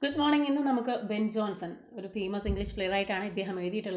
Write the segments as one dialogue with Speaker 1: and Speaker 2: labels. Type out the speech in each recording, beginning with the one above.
Speaker 1: Good morning ഇന്ന് നമുക്ക് Ben Johnson ഒരു ഫേമസ് ഇംഗ്ലീഷ് പ്ലെയർ ആയിട്ടാണ് ഇദ്ദേഹം എഴുതിയിട്ടുള്ള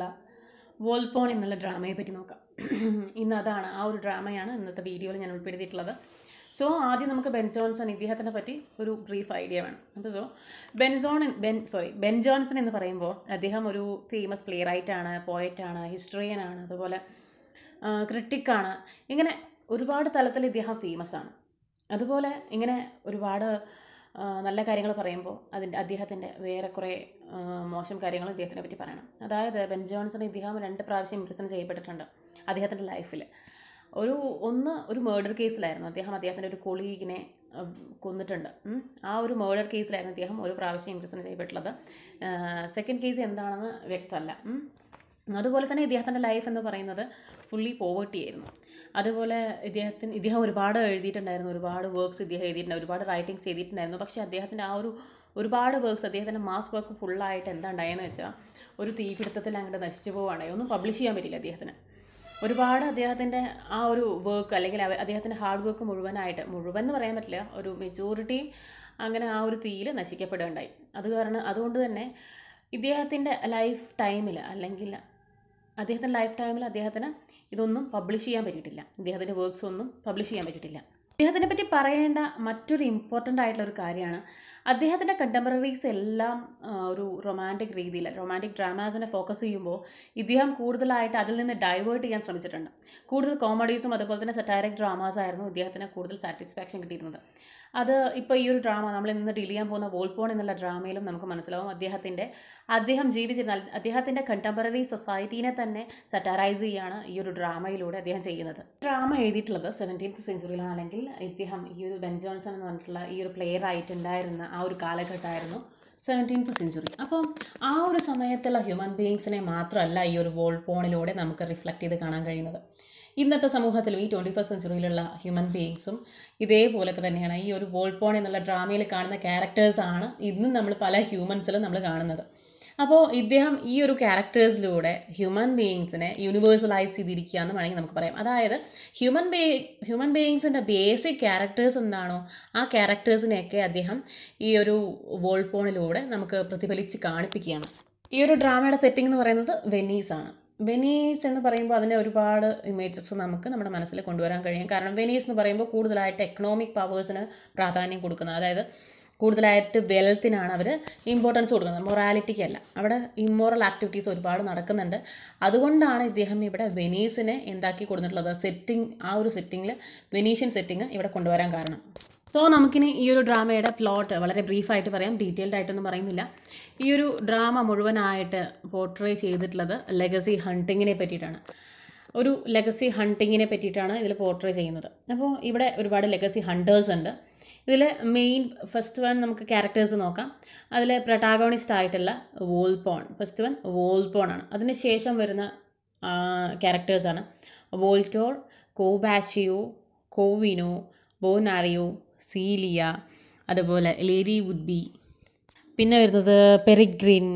Speaker 1: വോൾപോൺ എന്നുള്ള ഡ്രാമയെ പറ്റി നോക്കാം ഇന്ന് അതാണ് ആ ഒരു ഡ്രാമയാണ് ഇന്നത്തെ വീഡിയോയിൽ ഞാൻ ഉൾപ്പെടുത്തിയിട്ടുള്ളത് സോ ആദ്യം നമുക്ക് ബെൻ ജോൺസൺ ഇദ്ദേഹത്തിനെ പറ്റി ഒരു ബ്രീഫ് ഐഡിയ വേണം അപ്പോൾ so Ben John Ben sorry Ben Johnson എന്ന് പറയുമ്പോൾ അദ്ദേഹം ഒരു ഫേമസ് പ്ലെയർ ആയിട്ടാണ് പോയറ്റാണ് ഹിസ്റ്ററിയനാണ് അതുപോലെ ക്രിട്ടിക്കാണ് ഇങ്ങനെ ഒരുപാട് തലത്തിൽ ഇദ്ദേഹം ഫേമസ് ആണ് അതുപോലെ ഇങ്ങനെ ഒരുപാട് ആ, നല്ല കാര്യങ്ങൾ പറയുമ്പോൾ അതിൻ്റെ അദ്ദേഹത്തിൻ്റെ വേറെ കുറേ ആ, മോശം കാര്യങ്ങളും ഇദ്ദേഹത്തിനെ പറ്റി പറയണം അതായത് ബെൻ ജോൺസൺ ഇദ്ദേഹം രണ്ട് പ്രാവശ്യം ഇംപ്രസൺ ചെയ്യപ്പെട്ടിട്ടുണ്ട് അദ്ദേഹത്തിൻ്റെ ലൈഫിൽ ഒരു ഒന്ന് ഒരു മേർഡർ കേസിലായിരുന്നു അദ്ദേഹം അദ്ദേഹത്തിൻ്റെ ഒരു കൊളീഗിനെ ഉം, കൊന്നിട്ടുണ്ട് ഉം. ആ ഒരു മേർഡർ കേസിലായിരുന്നു അദ്ദേഹം ഒരു പ്രാവശ്യം ഇംപ്രസൺ ചെയ്യപ്പെട്ടുള്ളത് സെക്കൻഡ് കേസ് എന്താണെന്ന് വ്യക്തമല്ല ഉം. അതുപോലെ തന്നെ ഇദ്ദേഹത്തിൻ്റെ ലൈഫ് എന്ന് പറയുന്നത് ഫുള്ളി പോവേർട്ടി ആയിരുന്നു അതുപോലെ ഇദ്ദേഹത്തിന് ഇദ്ദേഹം ഒരുപാട് എഴുതിയിട്ടുണ്ടായിരുന്നു ഒരുപാട് വർക്ക്സ് ഇദ്ദേഹം എഴുതിയിട്ടുണ്ട് ഒരുപാട് റൈറ്റിങ്സ് എഴുതിയിട്ടുണ്ടായിരുന്നു പക്ഷേ അദ്ദേഹത്തിൻ്റെ ആ ഒരു ഒരുപാട് വർക്ക്സ് അദ്ദേഹത്തിൻ്റെ മാസ് വർക്ക് ഫുള്ളായിട്ട് എന്താ ഉണ്ടായെന്ന് വെച്ചാൽ ഒരു തീപിടുത്തത്തിൽ അങ്ങോട്ട് നശിച്ചു പോവുകയാണെങ്കിൽ ഒന്നും പബ്ലിഷ് ചെയ്യാൻ പറ്റില്ല അദ്ദേഹത്തിന് ഒരുപാട് അദ്ദേഹത്തിൻ്റെ ആ ഒരു വർക്ക് അല്ലെങ്കിൽ അവ- അദ്ദേഹത്തിൻ്റെ ഹാർഡ് വർക്ക് മുഴുവനായിട്ട് മുഴുവൻ എന്ന് പറയാൻ പറ്റില്ല ഒരു മെജോറിറ്റി അങ്ങനെ ആ ഒരു തീയിൽ നശിക്കപ്പെടുകയുണ്ടായി അത് കാരണം അതുകൊണ്ട് തന്നെ ഇദ്ദേഹത്തിൻ്റെ ലൈഫ് ടൈമിൽ അല്ലെങ്കിൽ അദ്ദേഹത്തിൻ്റെ ലൈഫ് ടൈമിൽ അദ്ദേഹത്തിന് ഇതൊന്നും പബ്ലിഷ് ചെയ്യാൻ പറ്റിയിട്ടില്ല ഇദ്ദേഹത്തിൻ്റെ വർക്ക്സ് ഒന്നും പബ്ലിഷ് ചെയ്യാൻ പറ്റിയിട്ടില്ല അദ്ദേഹത്തിനെ പറ്റി പറയേണ്ട മറ്റൊരു ഇമ്പോർട്ടൻ്റ് ആയിട്ടുള്ള ഒരു കാര്യമാണ് അദ്ദേഹത്തിൻ്റെ കണ്ടംപററീസ് എല്ലാം ആ, ഒരു റൊമാൻറ്റിക് രീതിയിൽ റൊമാൻറ്റിക് ഡ്രാമാസിനെ ഫോക്കസ് ചെയ്യുമ്പോൾ ഇദ്ദേഹം കൂടുതലായിട്ട് അതിൽ നിന്ന് ഡൈവേർട്ട് ചെയ്യാൻ ശ്രമിച്ചിട്ടുണ്ട് കൂടുതൽ കോമഡീസും അതുപോലെ തന്നെ സറ്റാരിക് ഡ്രാമാസ് ആയിരുന്നു ഇദ്ദേഹത്തിന് കൂടുതൽ സാറ്റിസ്ഫാക്ഷൻ കിട്ടിയിരുന്നത് അത് ഇപ്പോൾ ഈ ഒരു ഡ്രാമ നമ്മൾ ഇന്ന് ഡീൽ ചെയ്യാൻ പോകുന്ന വോൾപോൺ എന്നുള്ള ഡ്രാമയിലും നമുക്ക് മനസ്സിലാവും അദ്ദേഹത്തിൻ്റെ അദ്ദേഹം ജീവിച്ചിരുന്ന അദ്ദേഹത്തിൻ്റെ കണ്ടംപററി സൊസൈറ്റീനെ തന്നെ സറ്റാറൈസ് ചെയ്യാണ് ഈ ഒരു ഡ്രാമയിലൂടെ അദ്ദേഹം ചെയ്യുന്നത് ഡ്രാമ എഴുതിയിട്ടുള്ളത് സെവൻറ്റീൻത്ത് സെഞ്ചുറിയിലാണ് അല്ലെങ്കിൽ ഇദ്ദേഹം ഈ ഒരു ബെൻ ജോൺസൺ എന്ന് പറഞ്ഞിട്ടുള്ള ഈ ഒരു പ്ലെയർ ആയിട്ടുണ്ടായിരുന്ന ആ ഒരു കാലഘട്ടമായിരുന്നു സെവൻറ്റീൻത്ത് സെഞ്ചുറി അപ്പോൾ ആ ഒരു സമയത്തുള്ള ഹ്യൂമൻ ബീയിങ്സിനെ മാത്രമല്ല ഈ ഒരു വോൾപോണിലൂടെ നമുക്ക് റിഫ്ലക്റ്റ് ചെയ്ത് കാണാൻ കഴിയുന്നത് ഇന്നത്തെ സമൂഹത്തിലും ഈ ട്വൻറ്റി ഫസ്റ്റ് സെഞ്ചുറിയിലുള്ള ഹ്യൂമൻ ബീയിങ്സും ഇതേപോലൊക്കെ തന്നെയാണ് ഈ ഒരു വോൾപോൺ എന്നുള്ള ഡ്രാമയിൽ കാണുന്ന ക്യാരക്ടേഴ്സാണ് ഇന്നും നമ്മൾ പല ഹ്യൂമൻസിലും നമ്മൾ കാണുന്നത് അപ്പോൾ ഇദ്ദേഹം ഈ ഒരു ക്യാരക്ടേഴ്സിലൂടെ ഹ്യൂമൻ ബീയിങ്സിനെ യൂണിവേഴ്സലൈസ് ചെയ്തിരിക്കുക എന്ന് വേണമെങ്കിൽ നമുക്ക് പറയാം അതായത് ഹ്യൂമൻ ബീ ഹ്യൂമൻ ബീയിങ്സിൻ്റെ ബേസിക് ക്യാരക്ടേഴ്സ് എന്താണോ ആ ക്യാരക്ടേഴ്സിനെയൊക്കെ അദ്ദേഹം ഈ ഒരു വോൾപോണിലൂടെ നമുക്ക് പ്രതിഫലിച്ച് കാണിപ്പിക്കുകയാണ് ഈ ഒരു ഡ്രാമയുടെ സെറ്റിംഗ് എന്ന് പറയുന്നത് വെനീസാണ് വെനീസ് എന്ന് പറയുമ്പോൾ അതിൻ്റെ ഒരുപാട് ഇമേജസ് നമുക്ക് നമ്മുടെ മനസ്സിൽ കൊണ്ടുവരാൻ കഴിയും കാരണം വെനീസ് എന്ന് പറയുമ്പോൾ കൂടുതലായിട്ട് എക്കണോമിക് പവേഴ്സിന് പ്രാധാന്യം കൊടുക്കുന്നത് അതായത് കൂടുതലായിട്ട് വെൽത്തിനാണ് അവർ ഇമ്പോർട്ടൻസ് കൊടുക്കുന്നത് മൊറാലിറ്റിക്കല്ല അവിടെ ഇമ്മോറൽ ആക്ടിവിറ്റീസ് ഒരുപാട് നടക്കുന്നുണ്ട് അതുകൊണ്ടാണ് ഇദ്ദേഹം ഇവിടെ വെനീസിനെ എന്താക്കി കൊടുത്തിട്ടുള്ളത് സെറ്റിംഗ് ആ ഒരു സെറ്റിങ്ങിൽ വെനീഷ്യൻ സെറ്റിംഗ് ഇവിടെ കൊണ്ടുവരാൻ കാരണം സോ നമുക്കിനി ഈ ഒരു ഡ്രാമയുടെ പ്ലോട്ട് വളരെ ബ്രീഫായിട്ട് പറയാം ഡീറ്റെയിൽഡ് ആയിട്ടൊന്നും പറയുന്നില്ല ഈ ഒരു ഡ്രാമ മുഴുവനായിട്ട് പോർട്രേ ചെയ്തിട്ടുള്ളത് ലെഗസി ഹണ്ടിങ്ങിനെ പറ്റിയിട്ടാണ് ഒരു ലെഗസി ഹണ്ടിങ്ങിനെ പറ്റിയിട്ടാണ് ഇതിൽ പോർട്രേ ചെയ്യുന്നത് അപ്പോൾ ഇവിടെ ഒരുപാട് ലെഗസി ഹണ്ടേഴ്സ് ഉണ്ട് ഇതിൽ മെയിൻ ഫസ്റ്റ് വൺ നമുക്ക് ക്യാരക്ടേഴ്സ് നോക്കാം അതിൽ പ്രൊട്ടാഗോണിസ്റ്റ് ആയിട്ടുള്ള വോൾപോൺ ഫസ്റ്റ് വൺ വോൾപോൺ ആണ് അതിന് ശേഷം വരുന്ന ക്യാരക്ടേഴ്സാണ് Voltore Corbaccio Corvino Bonario Celia അതുപോലെ ലേഡി വുഡ് ബി പിന്നെ വരുന്നത് Peregrine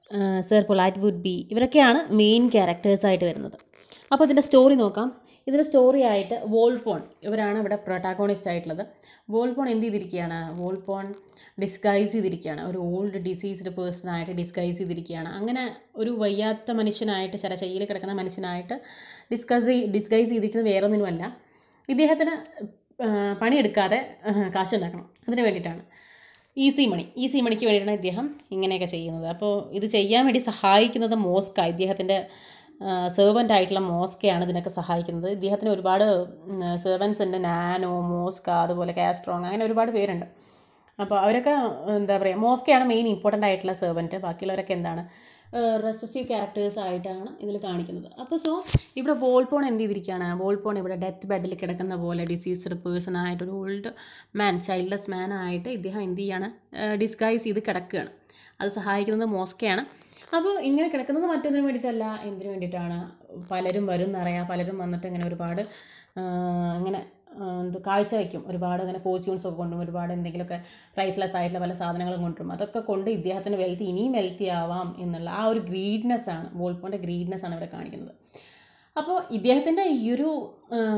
Speaker 1: Sir Politic Would Be ഇവരൊക്കെയാണ് മെയിൻ ക്യാരക്ടേഴ്സായിട്ട് വരുന്നത് അപ്പോൾ ഇതിൻ്റെ സ്റ്റോറി നോക്കാം ഇതിൻ്റെ സ്റ്റോറി ആയിട്ട് വോൾപോൺ ഇവരാണ് ഇവിടെ പ്രൊട്ടാഗോണിസ്റ്റ് ആയിട്ടുള്ളത് വോൾപോൺ എന്ത് ചെയ്തിരിക്കുകയാണ് വോൾപോൺ ഡിസ്ഗൈസ് ചെയ്തിരിക്കുകയാണ് ഒരു ഓൾഡ് ഡിസീസ്ഡ് പേഴ്സണായിട്ട് ഡിസ്ഗൈസ് ചെയ്തിരിക്കുകയാണ് അങ്ങനെ ഒരു വയ്യാത്ത മനുഷ്യനായിട്ട് ശരശയ്യയിൽ കിടക്കുന്ന മനുഷ്യനായിട്ട് ഡിസ്കസ് ഡിസ്ഗൈസ് ചെയ്തിരിക്കുന്നത് വേറൊന്നിനുമല്ല ഇദ്ദേഹത്തിന് ആ, പണിയെടുക്കാതെ ആ, കാശുണ്ടാക്കണം അതിന് വേണ്ടിയിട്ടാണ് ഈസി മണി ഈസി മണിക്ക് വേണ്ടിയിട്ടാണ് ഇദ്ദേഹം ഇങ്ങനെയൊക്കെ ചെയ്യുന്നത് അപ്പോൾ ഇത് ചെയ്യാൻ വേണ്ടി സഹായിക്കുന്നത് മോസ്ക ഇദ്ദേഹത്തിൻ്റെ സെർവൻ്റ് ആയിട്ടുള്ള മോസ്കയാണ് ഇതിനൊക്കെ സഹായിക്കുന്നത് ഇദ്ദേഹത്തിന് ഒരുപാട് സെർവൻസ് ഉണ്ട് നാനോ മോസ്ക അതുപോലെ കാസ്ട്രോങ് അങ്ങനെ ഒരുപാട് പേരുണ്ട് അപ്പോൾ അവരൊക്കെ എന്താ പറയുക മോസ്കയാണ് മെയിൻ ഇമ്പോർട്ടൻ്റ് ആയിട്ടുള്ള സെർവൻറ്റ് ബാക്കിയുള്ളവരൊക്കെ എന്താണ് റെസസീവ് ക്യാരക്ടേഴ്സ് ആയിട്ടാണ് ഇതിൽ കാണിക്കുന്നത് അപ്പോൾ സോ ഇവിടെ വോൾപോൺ എന്ത് ചെയ്തിരിക്കുകയാണ് വോൾപോൺ ഇവിടെ ഡെത്ത് ബെഡിൽ കിടക്കുന്ന പോലെ ഡിസീസ്ഡ് പേഴ്സൺ ആയിട്ട് ഒരു ഓൾഡ് മാൻ ചൈൽഡ്ലെസ് മാൻ ആയിട്ട് ഇദ്ദേഹം എന്ത് ചെയ്യാണ് ഡിസ്ഗൈസ് ചെയ്ത് കിടക്കുകയാണ് അത് സഹായിക്കുന്നത് മോസ്കയാണ് അപ്പോൾ ഇങ്ങനെ കിടക്കുന്നത് മറ്റൊന്നിനു വേണ്ടിയിട്ടല്ല എന്തിനു വേണ്ടിയിട്ടാണ് പലരും വരും എന്നറിയാം പലരും വന്നിട്ട് ഇങ്ങനെ ഒരുപാട് ആ, ഇങ്ങനെ ആ, എന്ത് കാഴ്ച വയ്ക്കും ഒരുപാട് ഇങ്ങനെ ഫോർച്യൂൺസ് ഒക്കെ കൊണ്ടും ഒരുപാട് എന്തെങ്കിലുമൊക്കെ പ്രൈസ്ലെസ് ആയിട്ടുള്ള പല സാധനങ്ങളും കൊണ്ടുവരും അതൊക്കെ കൊണ്ട് ഇദ്ദേഹത്തിന് വെൽത്തി ഇനിയും വെൽത്തി ആവാം എന്നുള്ള ആ ഒരു ഗ്രീഡ്നെസ് ആണ് വോൾപ്പോൻ്റെ ഗ്രീഡ്നെസ് ആണ് ഇവിടെ കാണിക്കുന്നത് അപ്പോൾ ഇദ്ദേഹത്തിൻ്റെ ഈ ഒരു ആ,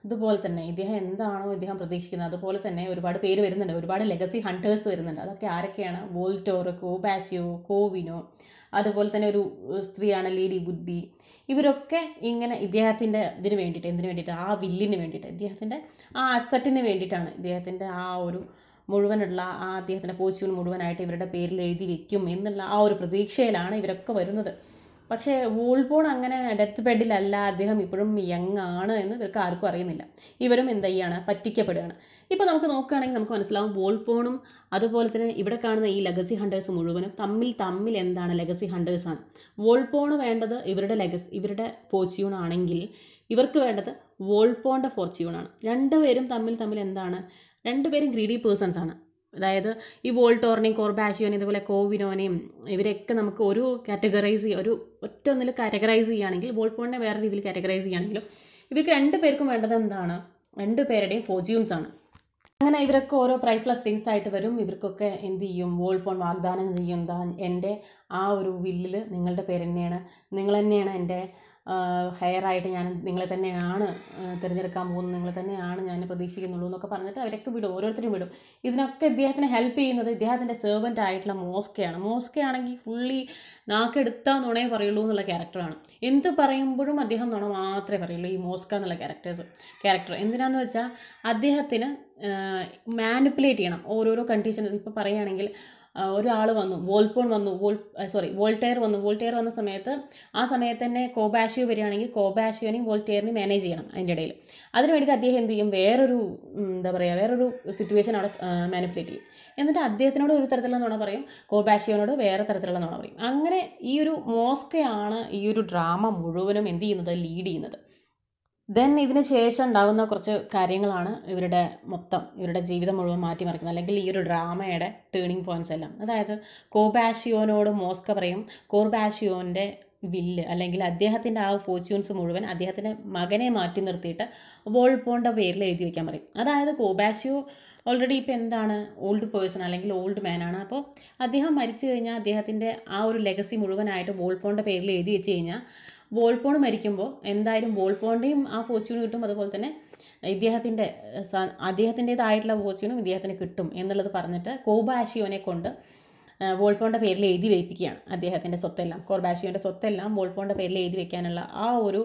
Speaker 1: അതുപോലെ തന്നെ ഇദ്ദേഹം എന്താണോ ഇദ്ദേഹം പ്രതീക്ഷിക്കുന്നത് അതുപോലെ തന്നെ ഒരുപാട് പേര് വരുന്നുണ്ട് ഒരുപാട് ലെഗസി ഹണ്ടേഴ്സ് വരുന്നുണ്ട് അതൊക്കെ ആരൊക്കെയാണ് വോൾട്ടോർ കോബാഷ്യോ കോവിനോ അതുപോലെ തന്നെ ഒരു ഏഹ്, സ്ത്രീയാണ് ലേഡി വുഡ്ബി ഇവരൊക്കെ ഇങ്ങനെ ഇദ്ദേഹത്തിൻ്റെ ഇതിന് വേണ്ടിയിട്ട് എന്തിനു വേണ്ടിയിട്ട് ആ വില്ലിന് വേണ്ടിയിട്ട് ഇദ്ദേഹത്തിൻ്റെ ആ അസറ്റിന് വേണ്ടിയിട്ടാണ് ഇദ്ദേഹത്തിൻ്റെ ആ ഒരു മുഴുവനുള്ള ആ അദ്ദേഹത്തിൻ്റെ പോസ്റ്റ്യൂൺ മുഴുവനായിട്ട് ഇവരുടെ പേരിൽ എഴുതി വെക്കും എന്നുള്ള ആ ഒരു പ്രതീക്ഷയിലാണ് ഇവരൊക്കെ വരുന്നത് പക്ഷേ വോൾപോൺ അങ്ങനെ ഡെത്ത് ബെഡിലല്ല അദ്ദേഹം ഇപ്പോഴും യങ് ആണ് എന്ന് ഇവർക്ക് ആർക്കും അറിയുന്നില്ല ഇവരും എന്ത് ചെയ്യാണ് പറ്റിക്കപ്പെടുകയാണ് ഇപ്പോൾ നമുക്ക് നോക്കുകയാണെങ്കിൽ നമുക്ക് മനസ്സിലാവും വോൾപോണും അതുപോലെ തന്നെ ഇവിടെ കാണുന്ന ഈ ലെഗസി ഹണ്ടേഴ്സ് മുഴുവനും തമ്മിൽ തമ്മിൽ എന്താണ് ലെഗസി ഹണ്ടേഴ്സാണ് വോൾപോണ് വേണ്ടത് ഇവരുടെ ലെഗസ് ഇവരുടെ ഫോർച്യൂൺ ആണെങ്കിൽ ഇവർക്ക് വേണ്ടത് വോൾപോണിൻ്റെ ഫോർച്യൂണാണ് രണ്ടുപേരും തമ്മിൽ തമ്മിൽ എന്താണ് രണ്ടുപേരും ഗ്രീഡി പേഴ്സൺസ് ആണ് അതായത് ഈ വോൾട്ടോറിനെയും കോർബാഷിയോനെയും ഇതുപോലെ കോവിനോനെയും ഇവരെയൊക്കെ നമുക്ക് ഒരു കാറ്റഗറൈസ് ചെയ്യുക ഒരു ഒറ്റ ഒന്നിൽ കാറ്റഗറൈസ് ചെയ്യുകയാണെങ്കിൽ വോൾപോണിനെ വേറെ രീതിയിൽ കാറ്റഗറൈസ് ചെയ്യുകയാണെങ്കിലും ഇവർക്ക് രണ്ട് പേർക്കും വേണ്ടത് എന്താണ് രണ്ട് പേരുടെയും ഫോർച്യൂൺസ് ആണ് അങ്ങനെ ഇവരൊക്കെ ഓരോ പ്രൈസ്ലെസ് തിങ്സ് ആയിട്ട് വരും ഇവർക്കൊക്കെ എന്ത് ചെയ്യും വോൾപോൺ വാഗ്ദാനം ചെയ്യും എന്താ എൻ്റെ ആ ഒരു വില്ലിൽ നിങ്ങളുടെ പേര് തന്നെയാണ് നിങ്ങൾ തന്നെയാണ് എൻ്റെ ഹെയർ ആയിട്ട് ഞാൻ നിങ്ങളെ തന്നെയാണ് ആ, തിരഞ്ഞെടുക്കാൻ പോകുന്നത് നിങ്ങളെ തന്നെയാണ് ഞാൻ പ്രതീക്ഷിക്കുന്നുള്ളൂ എന്നൊക്കെ പറഞ്ഞിട്ട് അവരൊക്കെ വിടും ഓരോരുത്തരും വിടും ഇതിനൊക്കെ ഇദ്ദേഹത്തിനെ ഹെൽപ്പ് ചെയ്യുന്നത് ഇദ്ദേഹത്തിൻ്റെ സെർവൻ്റ് ആയിട്ടുള്ള മോസ്കയാണ് മോസ്കയാണെങ്കിൽ ഫുള്ളി നാക്കെടുത്താൽ നുണേ പറയുള്ളൂ എന്നുള്ള ക്യാരക്ടറാണ് എന്ത് പറയുമ്പോഴും അദ്ദേഹം നുണ മാത്രമേ പറയുള്ളൂ ഈ മോസ്ക എന്നുള്ള ക്യാരക്ടേഴ്സ് ക്യാരക്ടർ എന്തിനാന്ന് വെച്ചാൽ അദ്ദേഹത്തിന് മാനിപ്പുലേറ്റ് ചെയ്യണം ഓരോരോ കണ്ടീഷൻ ഇപ്പോൾ പറയുകയാണെങ്കിൽ ഒരാൾ വന്നു വോൾപോൺ വന്നു വോൾ സോറി വോൾട്ടെയർ വന്നു വോൾട്ടെയർ വന്ന സമയത്ത് ആ സമയത്ത് തന്നെ കോബാഷിയോ വരികയാണെങ്കിൽ കോബാഷിയോനെയും വോൾട്ടെയറിനെയും മാനേജ് ചെയ്യണം അതിൻ്റെ ഇടയിൽ അതിന് വേണ്ടിയിട്ട് അദ്ദേഹം എന്ത് ചെയ്യും വേറൊരു ഉം, എന്താ പറയുക വേറൊരു സിറ്റുവേഷൻ അവിടെ മാനിപ്പുലേറ്റ് ചെയ്യും എന്നിട്ട് അദ്ദേഹത്തിനോട് ഒരു തരത്തിലുള്ള നുണ പറയും കോബാഷിയോനോട് വേറെ തരത്തിലുള്ള നുണ പറയും അങ്ങനെ ഈ ഒരു മോസ്കയാണ് ഈ ഒരു ഡ്രാമ മുഴുവനും എന്ത് ചെയ്യുന്നത് ലീഡ് ചെയ്യുന്നത് ദെൻ ഇതിന് ശേഷം ഉണ്ടാകുന്ന കുറച്ച് കാര്യങ്ങളാണ് ഇവരുടെ മൊത്തം ഇവരുടെ ജീവിതം മുഴുവൻ മാറ്റിമറിക്കുന്നത് അല്ലെങ്കിൽ ഈ ഒരു ഡ്രാമയുടെ ടേണിംഗ് പോയിന്റ്സ് എല്ലാം അതായത് കോബാഷിയോനോട് മോസ്ക പറയും കോർബാഷിയോൻ്റെ വില്ല് അല്ലെങ്കിൽ അദ്ദേഹത്തിൻ്റെ ആ ഫോർച്യൂൺസ് മുഴുവൻ അദ്ദേഹത്തിൻ്റെ മകനെ മാറ്റി നിർത്തിയിട്ട് വോൾപോണിൻ്റെ പേരിൽ എഴുതി വയ്ക്കാൻ പറയും അതായത് കോബാഷിയോ ഓൾറെഡി ഇപ്പോൾ എന്താണ് ഓൾഡ് പേഴ്സൺ അല്ലെങ്കിൽ ഓൾഡ് മാൻ ആണ് അപ്പോൾ അദ്ദേഹം മരിച്ചു കഴിഞ്ഞാൽ അദ്ദേഹത്തിൻ്റെ ആ ഒരു ലെഗസി മുഴുവനായിട്ട് വോൾപോണിൻ്റെ പേരിൽ എഴുതി വെച്ച് കഴിഞ്ഞാൽ വോൾപോൺ മരിക്കുമ്പോൾ എന്തായാലും വോൾപോണിൻ്റെയും ആ ഫോർച്യൂൺ കിട്ടും അതുപോലെ തന്നെ ഇദ്ദേഹത്തിൻ്റെ സ- അദ്ദേഹത്തിൻ്റേതായിട്ടുള്ള ഫോർച്യൂണും ഇദ്ദേഹത്തിന് കിട്ടും എന്നുള്ളത് പറഞ്ഞിട്ട് കോബാഷിയോനെ കൊണ്ട് ആ, വോൾപോണിൻ്റെ പേരിൽ എഴുതി വയ്പ്പിക്കുകയാണ് അദ്ദേഹത്തിൻ്റെ സ്വത്തെല്ലാം കോർബാഷിയോൻ്റെ സ്വത്തെല്ലാം വോൾപോണിൻ്റെ പേരിൽ എഴുതി വെക്കാനുള്ള ആ ഒരു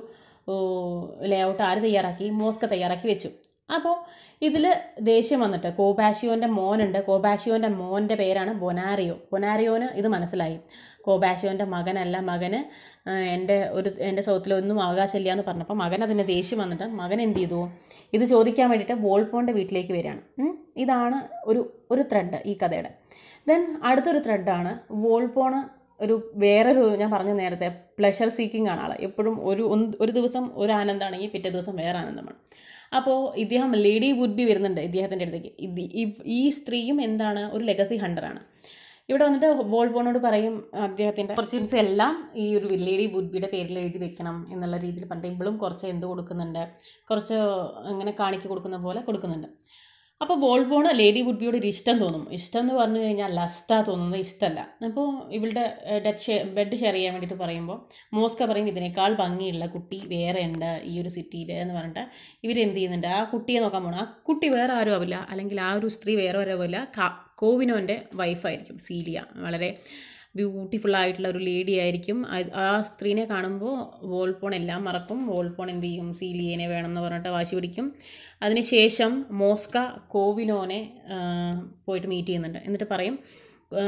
Speaker 1: ലേഔട്ട് ആര് തയ്യാറാക്കി മോസ്ക തയ്യാറാക്കി വെച്ചു അപ്പോൾ ഇതിൽ ദേഷ്യം വന്നിട്ട് കോബാഷിയോൻ്റെ മോനുണ്ട് കോബാഷിയോൻ്റെ മോൻ്റെ പേരാണ് ബൊനാരിയോ ബൊനാരിയോന് ഇത് മനസ്സിലായി കോബാഷിയോൻ്റെ മകനല്ല മകന് ആ, എൻ്റെ ഒരു എൻ്റെ സ്വത്തിലൊന്നും അവകാശമില്ല എന്ന് പറഞ്ഞപ്പോൾ മകൻ അതിന് ദേഷ്യം വന്നിട്ട് മകൻ എന്ത് ചെയ്തു ഇത് ചോദിക്കാൻ വേണ്ടിയിട്ട് വോൾപോണിൻ്റെ വീട്ടിലേക്ക് വരികയാണ് ഉം. ഇതാണ് ഒരു ഒരു ത്രെഡ് ഈ കഥയുടെ ദെൻ അടുത്തൊരു ത്രെഡാണ് വോൾപോണ് ഒരു വേറൊരു ഞാൻ പറഞ്ഞ നേരത്തെ പ്ലഷർ സീക്കിംഗ് ആണ് ആൾ എപ്പോഴും ഒരു ഒന്ന് ഒരു ദിവസം ഒരു ആനന്ദമാണെങ്കിൽ പിറ്റേ ദിവസം വേറെ ആനന്ദമാണ് അപ്പോൾ ഇദ്ദേഹം ലേഡി വുഡ് ബി വരുന്നുണ്ട് ഇദ്ദേഹത്തിൻ്റെ അടുത്തേക്ക് ഇത് ഈ- ഈ സ്ത്രീയും എന്താണ് ഒരു ലെഗസി ഹണ്ടറാണ് ഇവിടെ വന്നിട്ട് വോൾപോണോട് പറയും അദ്ദേഹത്തിൻ്റെ ഓപ്പർച്യൂണിറ്റീസ് എല്ലാം ഈ ഒരു ലേഡി വുഡ്ബിയുടെ പേരിൽ എഴുതി വെക്കണം എന്നുള്ള രീതിയിൽ പറഞ്ഞിട്ട് ഇവളും കുറച്ച് എന്ത് കൊടുക്കുന്നുണ്ട് കുറച്ച് ഇങ്ങനെ കാണിക്ക് കൊടുക്കുന്ന പോലെ കൊടുക്കുന്നുണ്ട് അപ്പോൾ വോൾപോണ് ലേഡി വുഡ്ബിയോട് ഒരു ഇഷ്ടം തോന്നും ഇഷ്ടം എന്ന് പറഞ്ഞു കഴിഞ്ഞാൽ ലസ്റ്റാ തോന്നുന്നത് ഇഷ്ടമല്ല അപ്പോൾ ഇവളുടെ ഡെത്ത് ഷെയർ ബെഡ് ഷെയർ ചെയ്യാൻ വേണ്ടിയിട്ട് പറയുമ്പോൾ മോസ്ക പറയും ഇതിനേക്കാൾ ഭംഗിയുള്ള കുട്ടി വേറെ ഉണ്ട് ഈ ഒരു സിറ്റിയിൽ എന്ന് പറഞ്ഞിട്ട് ഇവരെന്ത് ചെയ്യുന്നുണ്ട് ആ കുട്ടിയെ നോക്കാൻ പോകണം ആ കുട്ടി വേറെ ആരും ആവില്ല അല്ലെങ്കിൽ ആ ഒരു സ്ത്രീ വേറെ ആരും ആവില്ല കാ കോവിനോൻ്റെ വൈഫായിരിക്കും സീലിയ വളരെ ബ്യൂട്ടിഫുൾ ആയിട്ടുള്ള ഒരു ലേഡി ആയിരിക്കും അത് ആ സ്ത്രീനെ കാണുമ്പോൾ വോൾപോൺ എല്ലാം മറക്കും വോൾപോൺ എന്ത് ചെയ്യും സീലിയനെ വേണം എന്ന് പറഞ്ഞിട്ട് വാശി പിടിക്കും അതിനുശേഷം മോസ്ക കോവിനോനെ ആ, പോയിട്ട് മീറ്റ് ചെയ്യുന്നുണ്ട് എന്നിട്ട് പറയും ആ,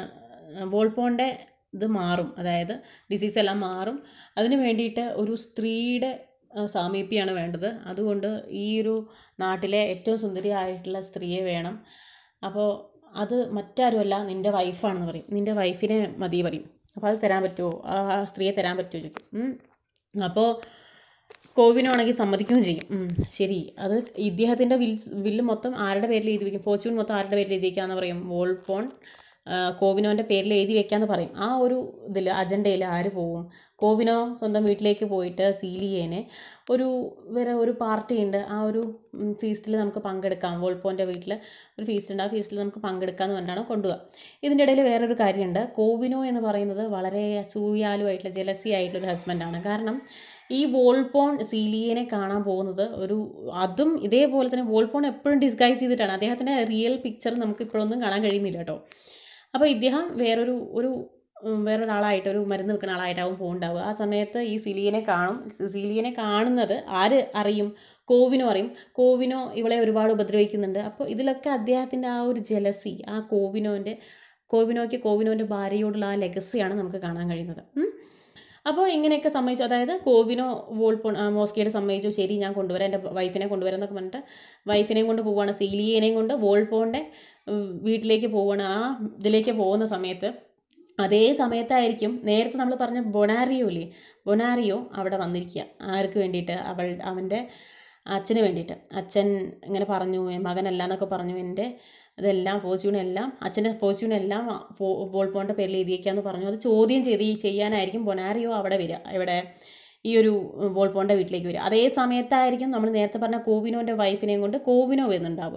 Speaker 1: വോൾപോണിൻ്റെ ഇത് മാറും അതായത് ഡിസീസ് എല്ലാം മാറും അതിന് വേണ്ടിയിട്ട് ഒരു സ്ത്രീയുടെ ആ, സാമീപ്യമാണ് വേണ്ടത് അതുകൊണ്ട് ഈ ഒരു നാട്ടിലെ ഏറ്റവും സുന്ദരിയായിട്ടുള്ള സ്ത്രീയെ വേണം അപ്പോൾ അത് മറ്റാരുമല്ല നിൻ്റെ വൈഫാണെന്ന് പറയും നിൻ്റെ വൈഫിനെ മതി പറയും അപ്പോൾ അത് തരാൻ പറ്റുമോ ആ ആ സ്ത്രീയെ തരാൻ പറ്റുമോ ചോദിക്കും ഉം. അപ്പോൾ കോവിനാണെങ്കിൽ സമ്മതിക്കുകയും ചെയ്യും ഉം, ശരി അത് ഇദ്ദേഹത്തിൻ്റെ വിൽ വില്ല് മൊത്തം ആരുടെ പേരിൽ എഴുതി വയ്ക്കും ഫോർച്യൂൺ മൊത്തം ആരുടെ പേരിൽ എഴുതി വയ്ക്കാന്ന് പറയും വോൾപോൺ ആ, കോവിനോൻ്റെ പേരിൽ എഴുതി വെക്കാന്ന് പറയും ആ ഒരു ഇതിൽ അജണ്ടയിൽ ആര് പോവും കോവിനോ സ്വന്തം വീട്ടിലേക്ക് പോയിട്ട് സീലിയേനെ ഒരു വേറെ ഒരു പാർട്ടി ഉണ്ട് ആ ഒരു ഫീസ്റ്റിൽ നമുക്ക് പങ്കെടുക്കാം വോൾപ്പോൻ്റെ വീട്ടിൽ ഒരു ഫീസ്റ്റ് ഉണ്ട് ആ ഫീസ്റ്റിൽ നമുക്ക് പങ്കെടുക്കാം എന്ന് പറഞ്ഞിട്ടാണ് കൊണ്ടുപോകുക ഇതിൻ്റെ ഇടയിൽ വേറൊരു കാര്യമുണ്ട് കോവിനോ എന്ന് പറയുന്നത് വളരെ അസൂയാലുമായിട്ടുള്ള ജലസി ആയിട്ടുള്ളൊരു ഹസ്ബൻഡാണ് കാരണം ഈ വോൾപോൺ സീലിയനെ കാണാൻ പോകുന്നത് ഒരു അതും ഇതേപോലെ തന്നെ വോൾപോൺ എപ്പോഴും ഡിസ്ഗൈസ് ചെയ്തിട്ടാണ് അദ്ദേഹത്തിൻ്റെ റിയൽ പിക്ചർ നമുക്ക് ഇപ്പോഴൊന്നും കാണാൻ കഴിയുന്നില്ല കേട്ടോ അപ്പോൾ ഇദ്ദേഹം വേറൊരു ഒരു ഉം, വേറൊരാളായിട്ട് ഒരു മരുന്ന് വെക്കുന്ന ആളായിട്ടാവും പോകുന്നുണ്ടാവുക ആ സമയത്ത് ഈ സിലിയനെ കാണും സിലിയനെ കാണുന്നത് ആര് അറിയും കോവിനോ അറിയും കോവിനോ ഇവളെ ഒരുപാട് ഉപദ്രവിക്കുന്നുണ്ട് അപ്പോൾ ഇതിലൊക്കെ അദ്ദേഹത്തിൻ്റെ ആ ഒരു ജലസി ആ കോവിനോൻ്റെ കോവിനോയ്ക്ക് കോവിനോൻ്റെ ഭാര്യയോടുള്ള ആ ലെഗസിയാണ് നമുക്ക് കാണാൻ കഴിയുന്നത് ഉം. അപ്പോൾ ഇങ്ങനെയൊക്കെ സമ്മതിച്ചു അതായത് കോവിനോ വോൾപോൺ ആ, മോസ്കിയുടെ സമ്മതിച്ചു ശരി ഞാൻ കൊണ്ടുവരാം എൻ്റെ വൈഫിനെ കൊണ്ടുവരാം എന്നൊക്കെ പറഞ്ഞിട്ട് വൈഫിനെയും കൊണ്ട് പോവുകയാണ് സീലിയേനെയും കൊണ്ട് വോൾപോണിൻ്റെ ഉം, വീട്ടിലേക്ക് പോവുകയാണ് ആ ഇതിലേക്ക് പോകുന്ന സമയത്ത് അതേ സമയത്തായിരിക്കും നേരത്തെ നമ്മൾ പറഞ്ഞ ബൊണാറിയോ ഇല്ലേ ബൊണാറിയോ അവിടെ വന്നിരിക്കുക ആർക്ക് വേണ്ടിയിട്ട് അവൾ അവൻ്റെ അച്ഛന് വേണ്ടിയിട്ട് അച്ഛൻ ഇങ്ങനെ പറഞ്ഞു "എ, മകനല്ല എന്നൊക്കെ പറഞ്ഞു എൻ്റെ ഇതെല്ലാം ഫോർച്യൂണെല്ലാം അച്ഛൻ്റെ ഫോർച്യൂണെല്ലാം ഫോ ബോൾപോണിൻ്റെ പേരിൽ എഴുതിയേക്കാന്ന് പറഞ്ഞു അത് ചോദ്യം ചെയ്ത് ഈ ചെയ്യാനായിരിക്കും ബൊണാറിയോ അവിടെ വരിക ഇവിടെ ഈ ഒരു ബോൾപോണിൻ്റെ വീട്ടിലേക്ക് വരിക അതേ സമയത്തായിരിക്കും നമ്മൾ നേരത്തെ പറഞ്ഞ കോവിനോൻ്റെ വൈഫിനെയും കൊണ്ട് കോവിനോ വരുന്നുണ്ടാവുക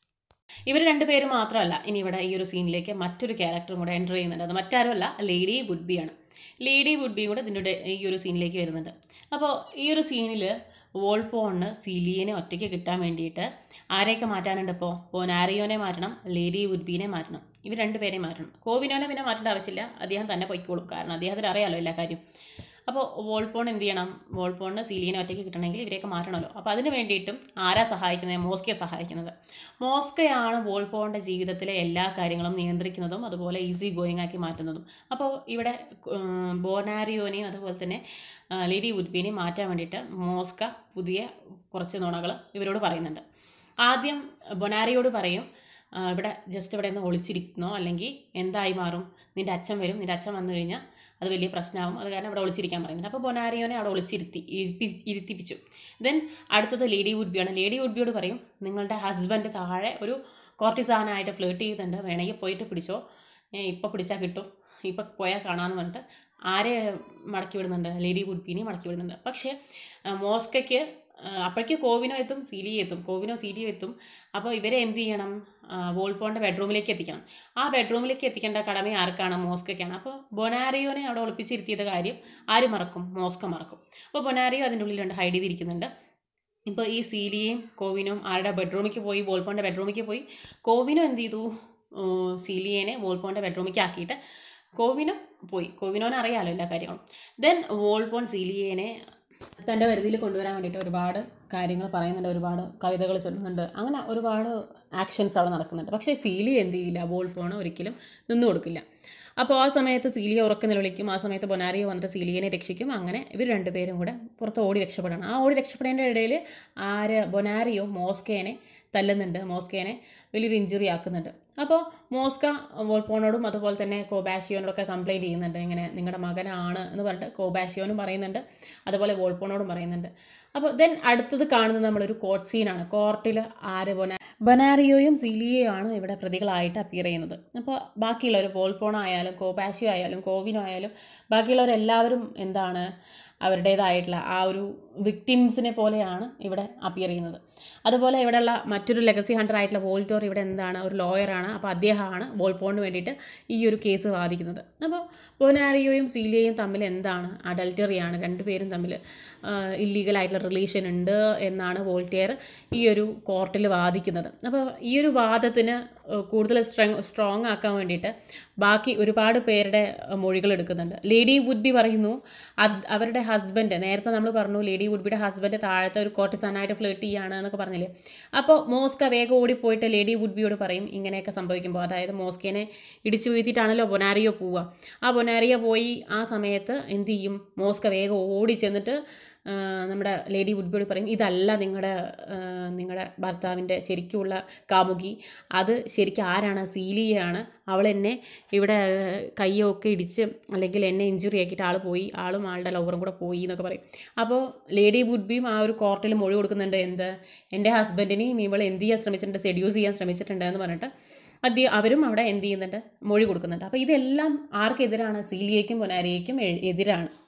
Speaker 1: ഇവർ രണ്ടുപേര് മാത്രമല്ല ഇനി ഇവിടെ ഈ ഒരു സീനിലേക്ക് മറ്റൊരു ക്യാരക്ടറും കൂടെ എൻ്റർ ചെയ്യുന്നുണ്ട് അത് മറ്റാരുമല്ല ലേഡി വുഡ്ബിയാണ് ലേഡി വുഡ്ബിയും കൂടെ ഇതിൻ്റെ ഈ ഒരു സീനിലേക്ക് വരുന്നുണ്ട് അപ്പോൾ ഈ ഒരു സീനിൽ വോൾപോണിന് സീലിയനെ ഒറ്റയ്ക്ക് കിട്ടാൻ വേണ്ടിയിട്ട് ആരെയൊക്കെ മാറ്റാനുണ്ട് ഇപ്പോൾ ബൊനാരിയോനെ മാറ്റണം ലേഡി വുഡ്ബീനെ മാറ്റണം ഇവർ രണ്ടുപേരെയും മാറ്റണം കോവിനോനെ പിന്നെ മാറ്റേണ്ട ആവശ്യമില്ല അദ്ദേഹം തന്നെ പൊയ്ക്കോളും കാരണം അദ്ദേഹത്തിന് അറിയാമല്ലോ എല്ലാ കാര്യം അപ്പോൾ വോൾപോൺ എന്ത് ചെയ്യണം വോൾപോണിന് സീലിയനെ ഒറ്റയ്ക്ക് കിട്ടണമെങ്കിൽ ഇവരെയൊക്കെ മാറ്റണമല്ലോ അപ്പോൾ അതിന് വേണ്ടിയിട്ടും ആരാ സഹായിക്കുന്നത് മോസ്കയെ സഹായിക്കുന്നത് മോസ്കയാണ് വോൾപോണിൻ്റെ ജീവിതത്തിലെ എല്ലാ കാര്യങ്ങളും നിയന്ത്രിക്കുന്നതും അതുപോലെ ഈസി ഗോയിങ് ആക്കി മാറ്റുന്നതും അപ്പോൾ ഇവിടെ ഉം, ബോനാരിയോനെയും അതുപോലെ തന്നെ ആ, ലേഡി വുഡ്ബിനെയും മാറ്റാൻ വേണ്ടിയിട്ട് മോസ്ക പുതിയ കുറച്ച് നുണകൾ ഇവരോട് പറയുന്നുണ്ട് ആദ്യം ബൊനാരിയോട് പറയും ആ, ഇവിടെ ജസ്റ്റ് ഇവിടെ നിന്ന് ഒളിച്ചിരിക്കുന്നോ അല്ലെങ്കിൽ എന്തായി മാറും നിൻ്റെ അച്ഛൻ വരും നിൻ്റെ അച്ഛൻ വന്നു കഴിഞ്ഞാൽ അത് വലിയ പ്രശ്നമാകും അത് കാരണം ഇവിടെ ഒളിച്ചിരിക്കാൻ പറയുന്നുണ്ട് അപ്പോൾ ബൊനാരിയോനെ അവിടെ ഒളിച്ചിരുത്തി ഇരുത്തി ഇരുത്തിപ്പിച്ചു ദെൻ അടുത്തത് ലേഡി വുഡ്ബിയാണ് ലേഡി വുഡ്ബിയോട് പറയും നിങ്ങളുടെ ഹസ്ബൻഡ് താഴെ ഒരു കോർട്ടിസാനായിട്ട് ഫ്ലേട്ട് ചെയ്യുന്നുണ്ട് വേണമെങ്കിൽ പോയിട്ട് പിടിച്ചോ ഇപ്പോൾ പിടിച്ചാൽ കിട്ടും ഇപ്പോൾ പോയാൽ കാണാമെന്ന് പറഞ്ഞിട്ട് ആരെ മടക്കി വിടുന്നുണ്ട് ലേഡി വുഡ്ബിനെ മടക്കി വിടുന്നുണ്ട് പക്ഷേ ആ, മോസ്കയ്ക്ക് ആ, അപ്പോഴേക്ക് കോവിനോ എത്തും സീലിയ എത്തും കോവിനോ സീലിയ എത്തും അപ്പോൾ ഇവരെ എന്ത് ചെയ്യണം ആ, വോൾപോണിൻ്റെ ബെഡ്റൂമിലേക്ക് എത്തിക്കണം ആ ബെഡ്റൂമിലേക്ക് എത്തിക്കേണ്ട കടമ ആർക്കാണ് മോസ്കയ്ക്കാണ് അപ്പോൾ ബൊനാരിയോനെ അവിടെ ഒളിപ്പിച്ചിരുത്തിയത് കാര്യം ആര് മറക്കും മോസ്ക മറക്കും അപ്പോൾ ബൊനാരിയോ അതിൻ്റെ ഉള്ളിലുണ്ട് ഹൈഡ് ചെയ്തിരിക്കുന്നുണ്ട് ഇപ്പോൾ ഈ സീലിയയും കോവിനും ആരുടെ ബെഡ്റൂമിലേക്ക് പോയി വോൾപോണിൻ്റെ ബെഡ്റൂമിലേക്ക് പോയി കോവിനോ എന്ത് ചെയ്തു ഉം, സീലിയേനെ വോൾപോണിൻ്റെ ബെഡ്റൂമിലേക്ക് ആക്കിയിട്ട് കോവിനോ പോയി കോവിനോനെ അറിയാമല്ലോ എല്ലാ കാര്യങ്ങളും ദെൻ വോൾപോൺ സീലിയേനെ തൻ്റെ പരിധിയിൽ കൊണ്ടുവരാൻ വേണ്ടിയിട്ട് ഒരുപാട് കാര്യങ്ങൾ പറയുന്നുണ്ട് ഒരുപാട് കവിതകൾ ചൊല്ലുന്നുണ്ട് അങ്ങനെ ഒരുപാട് ആക്ഷൻസ് അവിടെ നടക്കുന്നുണ്ട് പക്ഷേ സീലി എന്ത് ചെയ്യില്ല വോൾപോണ് ഒരിക്കലും നിന്നു കൊടുക്കില്ല അപ്പോൾ ആ സമയത്ത് സീലിയ ഉറക്ക നിലവിളിക്കും ആ സമയത്ത് ബൊനാരിയോ വന്നിട്ട് സീലിയനെ രക്ഷിക്കും അങ്ങനെ ഇവർ രണ്ടുപേരും കൂടെ പുറത്ത് ഓടി രക്ഷപ്പെടണം ആ ഓടി രക്ഷപ്പെടേണ്ട ഇടയിൽ ആര് ബൊനാരിയോ മോസ്കേനെ തല്ലുന്നുണ്ട് മോസ്കേനെ വലിയൊരു ഇഞ്ചുറി ആക്കുന്നുണ്ട് അപ്പോൾ മോസ്ക വോൾപോണോടും അതുപോലെ തന്നെ കോബാഷിയോനോടൊക്കെ കംപ്ലയിൻറ്റ് ചെയ്യുന്നുണ്ട് ഇങ്ങനെ നിങ്ങളുടെ മകനാണ് എന്ന് പറഞ്ഞിട്ട് കോബാഷിയോനും പറയുന്നുണ്ട് അതുപോലെ വോൾപോണോടും പറയുന്നുണ്ട് അപ്പോൾ ദെൻ അടുത്തത് കാണുന്നത് നമ്മളൊരു കോർട്ട് സീനാണ് കോർട്ടിൽ ആര് ബൊന ബൊനാരിയോയും സീലിയയും ആണ് ഇവിടെ പ്രതികളായിട്ട് അപ്പിയർ ചെയ്യുന്നത് അപ്പോൾ ബാക്കിയുള്ളവർ വോൾപോണോ ആയാലും കോബാഷിയോ ആയാലും കോവിനോ ആയാലും ബാക്കിയുള്ളവരെല്ലാവരും എന്താണ് അവരുടേതായിട്ടുള്ള ആ ഒരു വിക്ടിംസിനെ പോലെയാണ് ഇവിടെ അപ്പിയർ ചെയ്യുന്നത് അതുപോലെ ഇവിടെയുള്ള മറ്റൊരു ലെഗസി ഹണ്ടർ ആയിട്ടുള്ള വോൾട്ടോർ ഇവിടെ എന്താണ് ഒരു ലോയറാണ് അപ്പോൾ അദ്ദേഹമാണ് വോൾപോണിന് വേണ്ടിയിട്ട് ഈ ഒരു കേസ് വാദിക്കുന്നത് അപ്പോൾ ബൊനാരിയോയും സീലിയയും തമ്മിൽ എന്താണ് അഡൽറ്ററിയാണ് രണ്ടുപേരും തമ്മിൽ ഇല്ലീഗലായിട്ടുള്ള റിലേഷൻ ഉണ്ട് എന്നാണ് വോൾട്ടിയർ ഈ ഒരു കോർട്ടിൽ വാദിക്കുന്നത് അപ്പോൾ ഈ ഒരു വാദത്തിന് ഏഹ്, കൂടുതൽ സ്ട്രെങ് സ്ട്രോങ് ആക്കാൻ വേണ്ടിയിട്ട് ബാക്കി ഒരുപാട് പേരുടെ ഏഹ്, മൊഴികൾ എടുക്കുന്നുണ്ട് ലേഡി വുഡ്ബി പറയുന്നു അത് അവരുടെ ഹസ്ബൻഡ് നേരത്തെ നമ്മൾ പറഞ്ഞു ലേഡി വുഡ്ബിയുടെ ഹസ്ബൻഡ് താഴത്തെ ഒരു കോർട്ടിസാനായിട്ട് ഫ്ലേട്ട് ചെയ്യാണ് എന്നൊക്കെ പറഞ്ഞില്ലേ അപ്പോൾ മോസ്ക വേഗം ഓടിപ്പോയിട്ട് ലേഡി വുഡ്ബിയോട് പറയും ഇങ്ങനെയൊക്കെ സംഭവിക്കുമ്പോൾ അതായത് മോസ്കേനെ ഇടിച്ചു വീഴ്ത്തിയിട്ടാണല്ലോ ബൊനാരിയോ പോവുക ആ ബൊനാരിയോ പോയി ആ സമയത്ത് എന്ത് ചെയ്യും മോസ്ക വേഗം ഓടി ചെന്നിട്ട് ആ, നമ്മുടെ ലേഡി വുഡ്ബിയോട് പറയും ഇതല്ല നിങ്ങളുടെ നിങ്ങളുടെ ഭർത്താവിൻ്റെ ശരിക്കുള്ള കാമുകി അത് ശരിക്കും ആരാണ് സീലിയയാണ് അവൾ എന്നെ ഇവിടെ കയ്യൊക്കെ ഇടിച്ച് അല്ലെങ്കിൽ എന്നെ ഇഞ്ചുറി ആക്കിയിട്ട് ആൾ പോയി ആളും ആളുടെ ലവറും കൂടെ പോയി എന്നൊക്കെ പറയും അപ്പോൾ ലേഡി വുഡ്ബിയും ആ ഒരു കോർട്ടിൽ മൊഴി കൊടുക്കുന്നുണ്ട് എന്ത് എൻ്റെ ഹസ്ബൻഡിനെയും ഇവൾ എന്ത് ചെയ്യാൻ ശ്രമിച്ചിട്ടുണ്ട് സെഡ്യൂസ് ചെയ്യാൻ ശ്രമിച്ചിട്ടുണ്ട് എന്ന് പറഞ്ഞിട്ട് അദ്ദേഹം അവരും അവിടെ എന്ത് ചെയ്യുന്നുണ്ട് മൊഴി കൊടുക്കുന്നുണ്ട് അപ്പോൾ ഇതെല്ലാം ആർക്കെതിരാണ് സീലിയയ്ക്കും പൊനാരിയയ്ക്കും എ- എതിരാണ്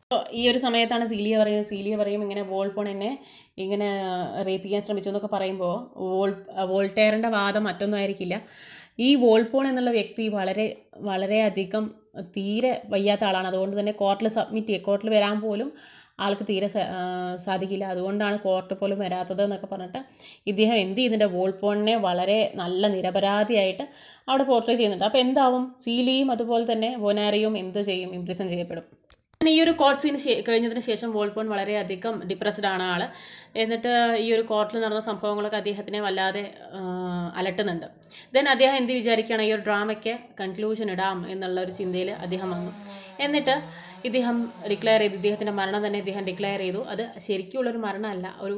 Speaker 1: അപ്പോൾ ഈ ഒരു സമയത്താണ് സീലിയ പറയുന്നത് സീലിയ പറയും ഇങ്ങനെ വോൾപോൺ എന്നെ ഇങ്ങനെ റേപ്പ് ചെയ്യാൻ ശ്രമിച്ചു എന്നൊക്കെ പറയുമ്പോൾ വോൾ വോൾട്ടേറിൻ്റെ വാദം മറ്റൊന്നും ആയിരിക്കില്ല ഈ വോൾപോൺ എന്നുള്ള വ്യക്തി വളരെ വളരെയധികം തീരെ വയ്യാത്ത ആളാണ് അതുകൊണ്ട് തന്നെ കോർട്ടിൽ സബ്മിറ്റ് ചെയ്യുക കോർട്ടിൽ വരാൻ പോലും ആൾക്ക് തീരെ സ- ആ, സാധിക്കില്ല അതുകൊണ്ടാണ് കോർട്ട് പോലും വരാത്തത് എന്നൊക്കെ പറഞ്ഞിട്ട് ഇദ്ദേഹം എന്ത് ചെയ്യുന്നുണ്ട് വോൾപോണിനെ വളരെ നല്ല നിരപരാധിയായിട്ട് അവിടെ പോർട്രേ ചെയ്യുന്നുണ്ട് അപ്പോൾ എന്താവും സീലിയും അതുപോലെ തന്നെ ബൊനാരിയും എന്ത് ചെയ്യും ഇംപ്രിസൺ ചെയ്യപ്പെടും പിന്നെ ഈ ഒരു കോർട്ട് സീൻ കഴിഞ്ഞതിന് ശേഷം വോൾപോൺ വളരെയധികം ഡിപ്രസ്ഡ് ആണ് ആള് എന്നിട്ട് ഈ ഒരു കോർട്ടിൽ നടന്ന സംഭവങ്ങളൊക്കെ അദ്ദേഹത്തിനെ വല്ലാതെ ആ, അലട്ടുന്നുണ്ട് ദെൻ അദ്ദേഹം എന്ത് വിചാരിക്കുകയാണ് ഈ ഒരു ഡ്രാമയ്ക്ക് കൺക്ലൂഷൻ ഇടാം എന്നുള്ള ഒരു ചിന്തയിൽ അദ്ദേഹം വന്നു എന്നിട്ട് ഇദ്ദേഹം ഡിക്ലെയർ ചെയ്തു ഇദ്ദേഹത്തിൻ്റെ മരണം തന്നെ ഇദ്ദേഹം ഡിക്ലെയർ ചെയ്തു അത് ശരിക്കുള്ളൊരു മരണമല്ല ഒരു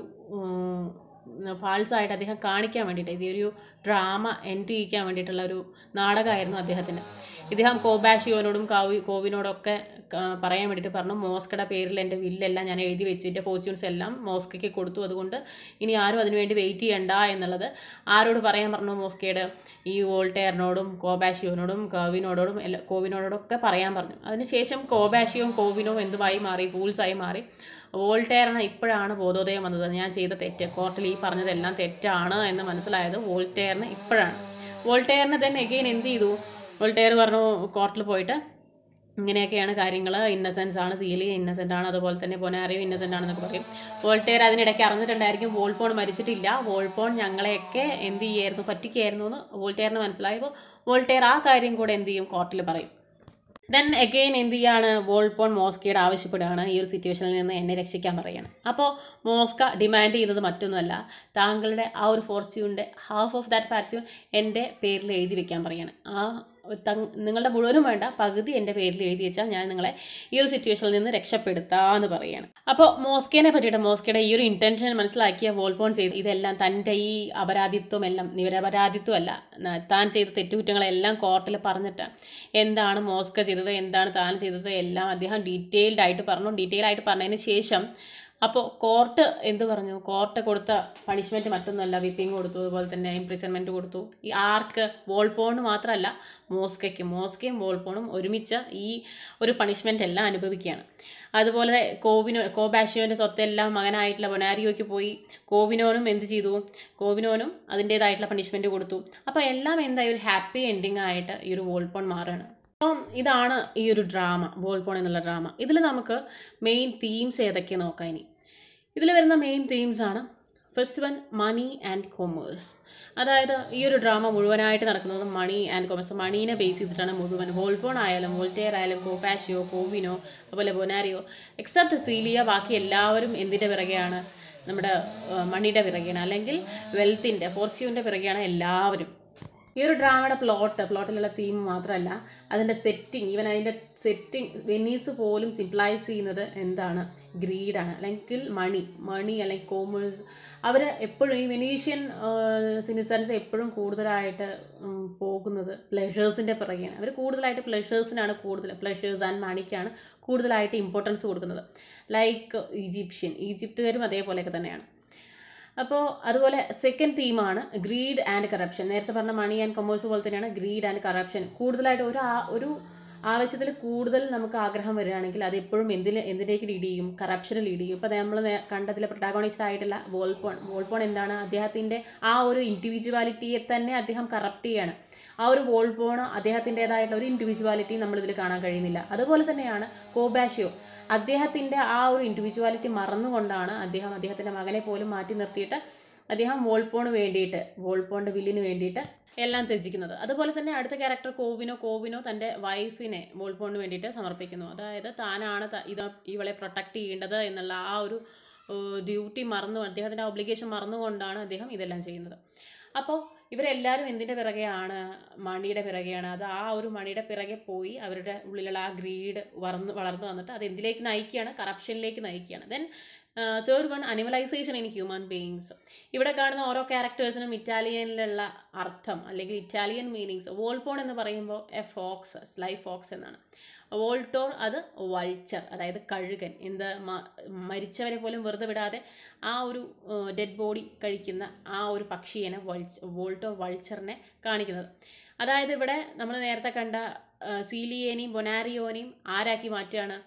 Speaker 1: ഫാൾസ് ആയിട്ട് അദ്ദേഹം കാണിക്കാൻ വേണ്ടിയിട്ട് ഇത് ഒരു ഡ്രാമ എൻഡ് ചെയ്യിക്കാൻ വേണ്ടിയിട്ടുള്ള ഒരു നാടകമായിരുന്നു അദ്ദേഹത്തിന് ഇദ്ദേഹം കോബാഷിയോനോടും കാവി കോവിനോടൊക്കെ ക- പറയാൻ വേണ്ടിയിട്ട് പറഞ്ഞു മോസ്കയുടെ പേരിൽ എൻ്റെ വില്ലെല്ലാം ഞാൻ എഴുതി വെച്ചു എൻ്റെ ഫോർച്യൂൺസ് എല്ലാം മോസ്കയ്ക്ക് കൊടുത്തു അതുകൊണ്ട് ഇനി ആരും അതിനുവേണ്ടി വെയിറ്റ് ചെയ്യണ്ട എന്നുള്ളത് ആരോട് പറയാൻ പറഞ്ഞു മോസ്കയുടെ ഈ വോൾട്ടേറിനോടും കോബാഷിയോനോടും കോവിനോടോടും എല്ലാ കോവിനോടൊക്കെ പറയാൻ പറഞ്ഞു അതിനുശേഷം കോബാഷിയും കോവിനും എന്തുമായി മാറി ഫൂൾസായി മാറി വോൾട്ടേറിന് ഇപ്പോഴാണ് ബോധോദയം വന്നത് ഞാൻ ചെയ്ത തെറ്റ് കോർട്ടിൽ ഈ പറഞ്ഞതെല്ലാം തെറ്റാണ് എന്ന് മനസ്സിലായത് വോൾട്ടേറിന് ഇപ്പോഴാണ് വോൾട്ടേറിന് തന്നെ എഗെയിൻ എന്ത് ചെയ്തു വോൾട്ടേർ പറഞ്ഞു കോർട്ടിൽ പോയിട്ട് ഇങ്ങനെയൊക്കെയാണ് കാര്യങ്ങൾ ഇന്നസെൻസ് ആണ് സീലി ഇന്നസെൻ്റ് ആണ് അതുപോലെ തന്നെ ബൊനാറിയോ ഇന്നസെൻ്റ് ആണെന്നൊക്കെ പറയും വോൾട്ടേർ അതിനിടയ്ക്ക് അറിഞ്ഞിട്ടുണ്ടായിരിക്കും വോൾപോൺ മരിച്ചിട്ടില്ല വോൾപോൺ ഞങ്ങളെയൊക്കെ എന്ത് ചെയ്യായിരുന്നു പറ്റിക്കായിരുന്നു എന്ന് വോൾട്ടേറിന് മനസ്സിലായപ്പോൾ വോൾട്ടേർ ആ കാര്യം കൂടെ എന്ത് ചെയ്യും കോർട്ടിൽ പറയും ദെൻ എഗെയിൻ എന്ത് ചെയ്യാണ് വോൾപോൺ മോസ്കയുടെ ആവശ്യപ്പെടുകയാണ് ഈ ഒരു സിറ്റുവേഷനിൽ നിന്ന് എന്നെ രക്ഷിക്കാൻ പറയുകയാണ് അപ്പോൾ മോസ്ക ഡിമാൻഡ് ചെയ്യുന്നത് മറ്റൊന്നുമല്ല താങ്കളുടെ ആ ഒരു ഫോർച്യൂണിൻ്റെ ഹാഫ് ഓഫ് ദാറ്റ് ഫോർച്യൂൺ എൻ്റെ പേരിൽ എഴുതി വെക്കാൻ പറയുകയാണ് ആ തങ് നിങ്ങളുടെ മുഴുവനും വേണ്ട പകുതി എൻ്റെ പേരിൽ എഴുതി വെച്ചാൽ ഞാൻ നിങ്ങളെ ഈ ഒരു സിറ്റുവേഷനിൽ നിന്ന് രക്ഷപ്പെടുത്താമെന്ന് പറയുകയാണ് അപ്പോൾ മോസ്കേനെ പറ്റിയിട്ട് മോസ്കയുടെ ഈ ഒരു ഇൻറ്റൻഷൻ മനസ്സിലാക്കിയ വോൾപോൺ ചെയ്ത് ഇതെല്ലാം തൻ്റെ ഈ അപരാധിത്വം എല്ലാം നിരപരാധിത്വമല്ല ന- താൻ ചെയ്ത തെറ്റുകുറ്റങ്ങളെല്ലാം കോർട്ടിൽ പറഞ്ഞിട്ട് എന്താണ് മോസ്ക ചെയ്തത് എന്താണ് താൻ ചെയ്തത് എല്ലാം അദ്ദേഹം ഡീറ്റെയിൽഡ് ആയിട്ട് പറഞ്ഞു ഡീറ്റെയിൽ ആയിട്ട് പറഞ്ഞതിന് ശേഷം അപ്പോൾ കോർട്ട് എന്ത് പറഞ്ഞു കോർട്ട് കൊടുത്ത പണിഷ്മെൻറ്റ് മറ്റൊന്നുമല്ല വിപ്പിംഗ് കൊടുത്തു അതുപോലെ തന്നെ ഇംപ്രിസൺമെൻറ്റ് കൊടുത്തു ഈ ആർക്ക് വോൾപോണ് മാത്രമല്ല മോസ്കയ്ക്ക് മോസ്കയും വോൾപോണും ഒരുമിച്ച് ഈ ഒരു പണിഷ്മെൻ്റ് എല്ലാം അനുഭവിക്കുകയാണ് അതുപോലെ കോവിനോ കോബാഷിയോൻ്റെ സ്വത്തെല്ലാം മകനായിട്ടുള്ള ബൊനാരിയോയ്ക്ക് പോയി കോവിനോനും എന്ത് ചെയ്തു കോവിനോനും അതിൻ്റേതായിട്ടുള്ള പണിഷ്മെൻറ്റ് കൊടുത്തു അപ്പോൾ എല്ലാം എന്തായി ഒരു ഹാപ്പി എൻഡിങ് ആയിട്ട് ഈ ഒരു വോൾപോൺ മാറുകയാണ് അപ്പം ഇതാണ് ഈ ഒരു ഡ്രാമ ബോൾപോൺ എന്നുള്ള ഡ്രാമ ഇതിൽ നമുക്ക് മെയിൻ തീംസ് ഏതൊക്കെ നോക്കാം ഇനി ഇതിൽ വരുന്ന മെയിൻ തീംസ് ആണ് first one money and commerce അതായത് ഈ ഒരു ഡ്രാമ മുഴുവനായിട്ട് നടക്കുന്നത് മണി ആൻഡ് കൊമേഴ്സ് മണീനെ ബേസ് ചെയ്തിട്ടാണ് മുഴുവൻ വോൾപോൺ ആയാലും വോൾട്ടേർ ആയാലും കോപാഷിയോ കോവിനോ അതുപോലെ ബൊനാരിയോ എക്സെപ്റ്റ് സീലിയ ബാക്കി എല്ലാവരും എന്തിൻ്റെ പിറകെയാണ് നമ്മുടെ ആ, മണിയുടെ പിറകെയാണ് അല്ലെങ്കിൽ വെൽത്തിൻ്റെ ഫോർച്യൂണിൻ്റെ പിറകെയാണ് എല്ലാവരും ഈ ഒരു ഡ്രാമയുടെ പ്ലോട്ട് പ്ലോട്ടിലുള്ള തീം മാത്രമല്ല അതിൻ്റെ സെറ്റിംഗ് ഈവൻ അതിൻ്റെ സെറ്റിംഗ് വെനീസ് പോലും സിംപ്ലൈസ് ചെയ്യുന്നത് എന്താണ് ഗ്രീഡാണ് അല്ലെങ്കിൽ മണി മണി അല്ലെങ്കിൽ കോമേഴ്സ് അവർ എപ്പോഴും ഈ വെനീഷ്യൻ സിനിസൻസ് എപ്പോഴും കൂടുതലായിട്ട് ഉം, പോകുന്നത് പ്ലഷേഴ്സിൻ്റെ പിറകെയാണ് അവർ കൂടുതലായിട്ട് പ്ലഷേഴ്സിനാണ് കൂടുതൽ പ്ലഷേഴ്സ് ആൻഡ് മണിക്കാണ് കൂടുതലായിട്ട് ഇമ്പോർട്ടൻസ് കൊടുക്കുന്നത് ലൈക്ക് ഈജിപ്ഷ്യൻ ഈജിപ്തുകാരും അതേപോലെയൊക്കെ തന്നെയാണ് അപ്പോൾ അതുപോലെ സെക്കൻഡ് തീമാണ് ഗ്രീഡ് ആൻഡ് കറപ്ഷൻ നേരത്തെ പറഞ്ഞ മണി ആൻഡ് കൊമേഴ്സ് പോലെ തന്നെയാണ് ഗ്രീഡ് ആൻഡ് കറപ്ഷൻ കൂടുതലായിട്ട് ഒരു ആ- ഒരു ആവശ്യത്തിൽ കൂടുതൽ നമുക്ക് ആഗ്രഹം വരികയാണെങ്കിൽ അത് എപ്പോഴും എന്തിൽ എന്തിലേക്ക് ലീഡ് ചെയ്യും കറപ്ഷന് ലീഡ് ചെയ്യും ഇപ്പോൾ നമ്മൾ കണ്ടതിൽ പ്രൊട്ടാഗോണിസ്റ്റ് ആയിട്ടുള്ള വോൾപോൺ വോൾപോൺ എന്താണ് അദ്ദേഹത്തിൻ്റെ ആ ഒരു ഇൻഡിവിജ്വാലിറ്റിയെ തന്നെ അദ്ദേഹം കറപ്റ്റ് ചെയ്യാണ് ആ ഒരു വോൾപോൺ അദ്ദേഹത്തിൻ്റെതായിട്ടുള്ള ഒരു ഇൻഡിവിജ്വാലിറ്റി നമ്മളിതിൽ കാണാൻ കഴിയുന്നില്ല അതുപോലെ തന്നെയാണ് കോബാഷിയോ അദ്ദേഹത്തിൻ്റെ ആ ഒരു ഇൻഡിവിജ്വാലിറ്റി മറന്നുകൊണ്ടാണ് അദ്ദേഹം അദ്ദേഹത്തിൻ്റെ മകനെ പോലും മാറ്റി നിർത്തിയിട്ട് അദ്ദേഹം വോൾപോണ് വേണ്ടിയിട്ട് വോൾപോണിൻ്റെ വില്ലിന് വേണ്ടിയിട്ട് എല്ലാം ത്യജിക്കുന്നത് അതുപോലെ തന്നെ അടുത്ത ക്യാരക്ടർ കോവിനോ കോവിനോ തൻ്റെ വൈഫിനെ വോൾപോണിന് വേണ്ടിയിട്ട് സമർപ്പിക്കുന്നു അതായത് താനാണ് ത- ഇത് ഇവളെ പ്രൊട്ടക്റ്റ് ചെയ്യേണ്ടത് എന്നുള്ള ആ ഒരു ഡ്യൂട്ടി മറന്നു അദ്ദേഹത്തിൻ്റെ ഒബ്ലിഗേഷൻ മറന്നുകൊണ്ടാണ് അദ്ദേഹം ഇതെല്ലാം ചെയ്യുന്നത് അപ്പോൾ ഇവരെല്ലാവരും എന്തിൻ്റെ പിറകെയാണ് മണിയുടെ പിറകെയാണ് അത് ആ ഒരു മണിയുടെ പിറകെ പോയി അവരുടെ ഉള്ളിലുള്ള ആ ഗ്രീഡ് വളർന്ന് വളർന്നു വന്നിട്ട് അത് എന്തിലേക്ക് നയിക്കുകയാണ് കറപ്ഷനിലേക്ക് നയിക്കുകയാണ് then third one animalisation in human beings ഇവിടെ കാണുന്ന ഓരോ ക്യാരക്ടേഴ്സിനും ഇറ്റാലിയനിലുള്ള അർത്ഥം അല്ലെങ്കിൽ ഇറ്റാലിയൻ മീനിങ്സ് വോൾപോൺ എന്ന് പറയുമ്പോൾ എ ഫോക്സ് സ്ലൈ ഫോക്സ് എന്നാണ് വോൾട്ടോർ അത് വൾച്ചർ അതായത് കഴുകൻ എന്ത് മ- മരിച്ചവരെ പോലും വെറുതെ വിടാതെ ആ ഒരു ഡെഡ് ബോഡി കഴിക്കുന്ന ആ ഒരു പക്ഷിയെ വൾച്ച് വോൾട്ടോർ വൾച്ചറിനെ കാണിക്കുന്നത് അതായത് ഇവിടെ നമ്മൾ നേരത്തെ കണ്ട ആ, സീലിയേനെയും ബൊനാരിയോനെയും ആരാക്കി മാറ്റുകയാണ്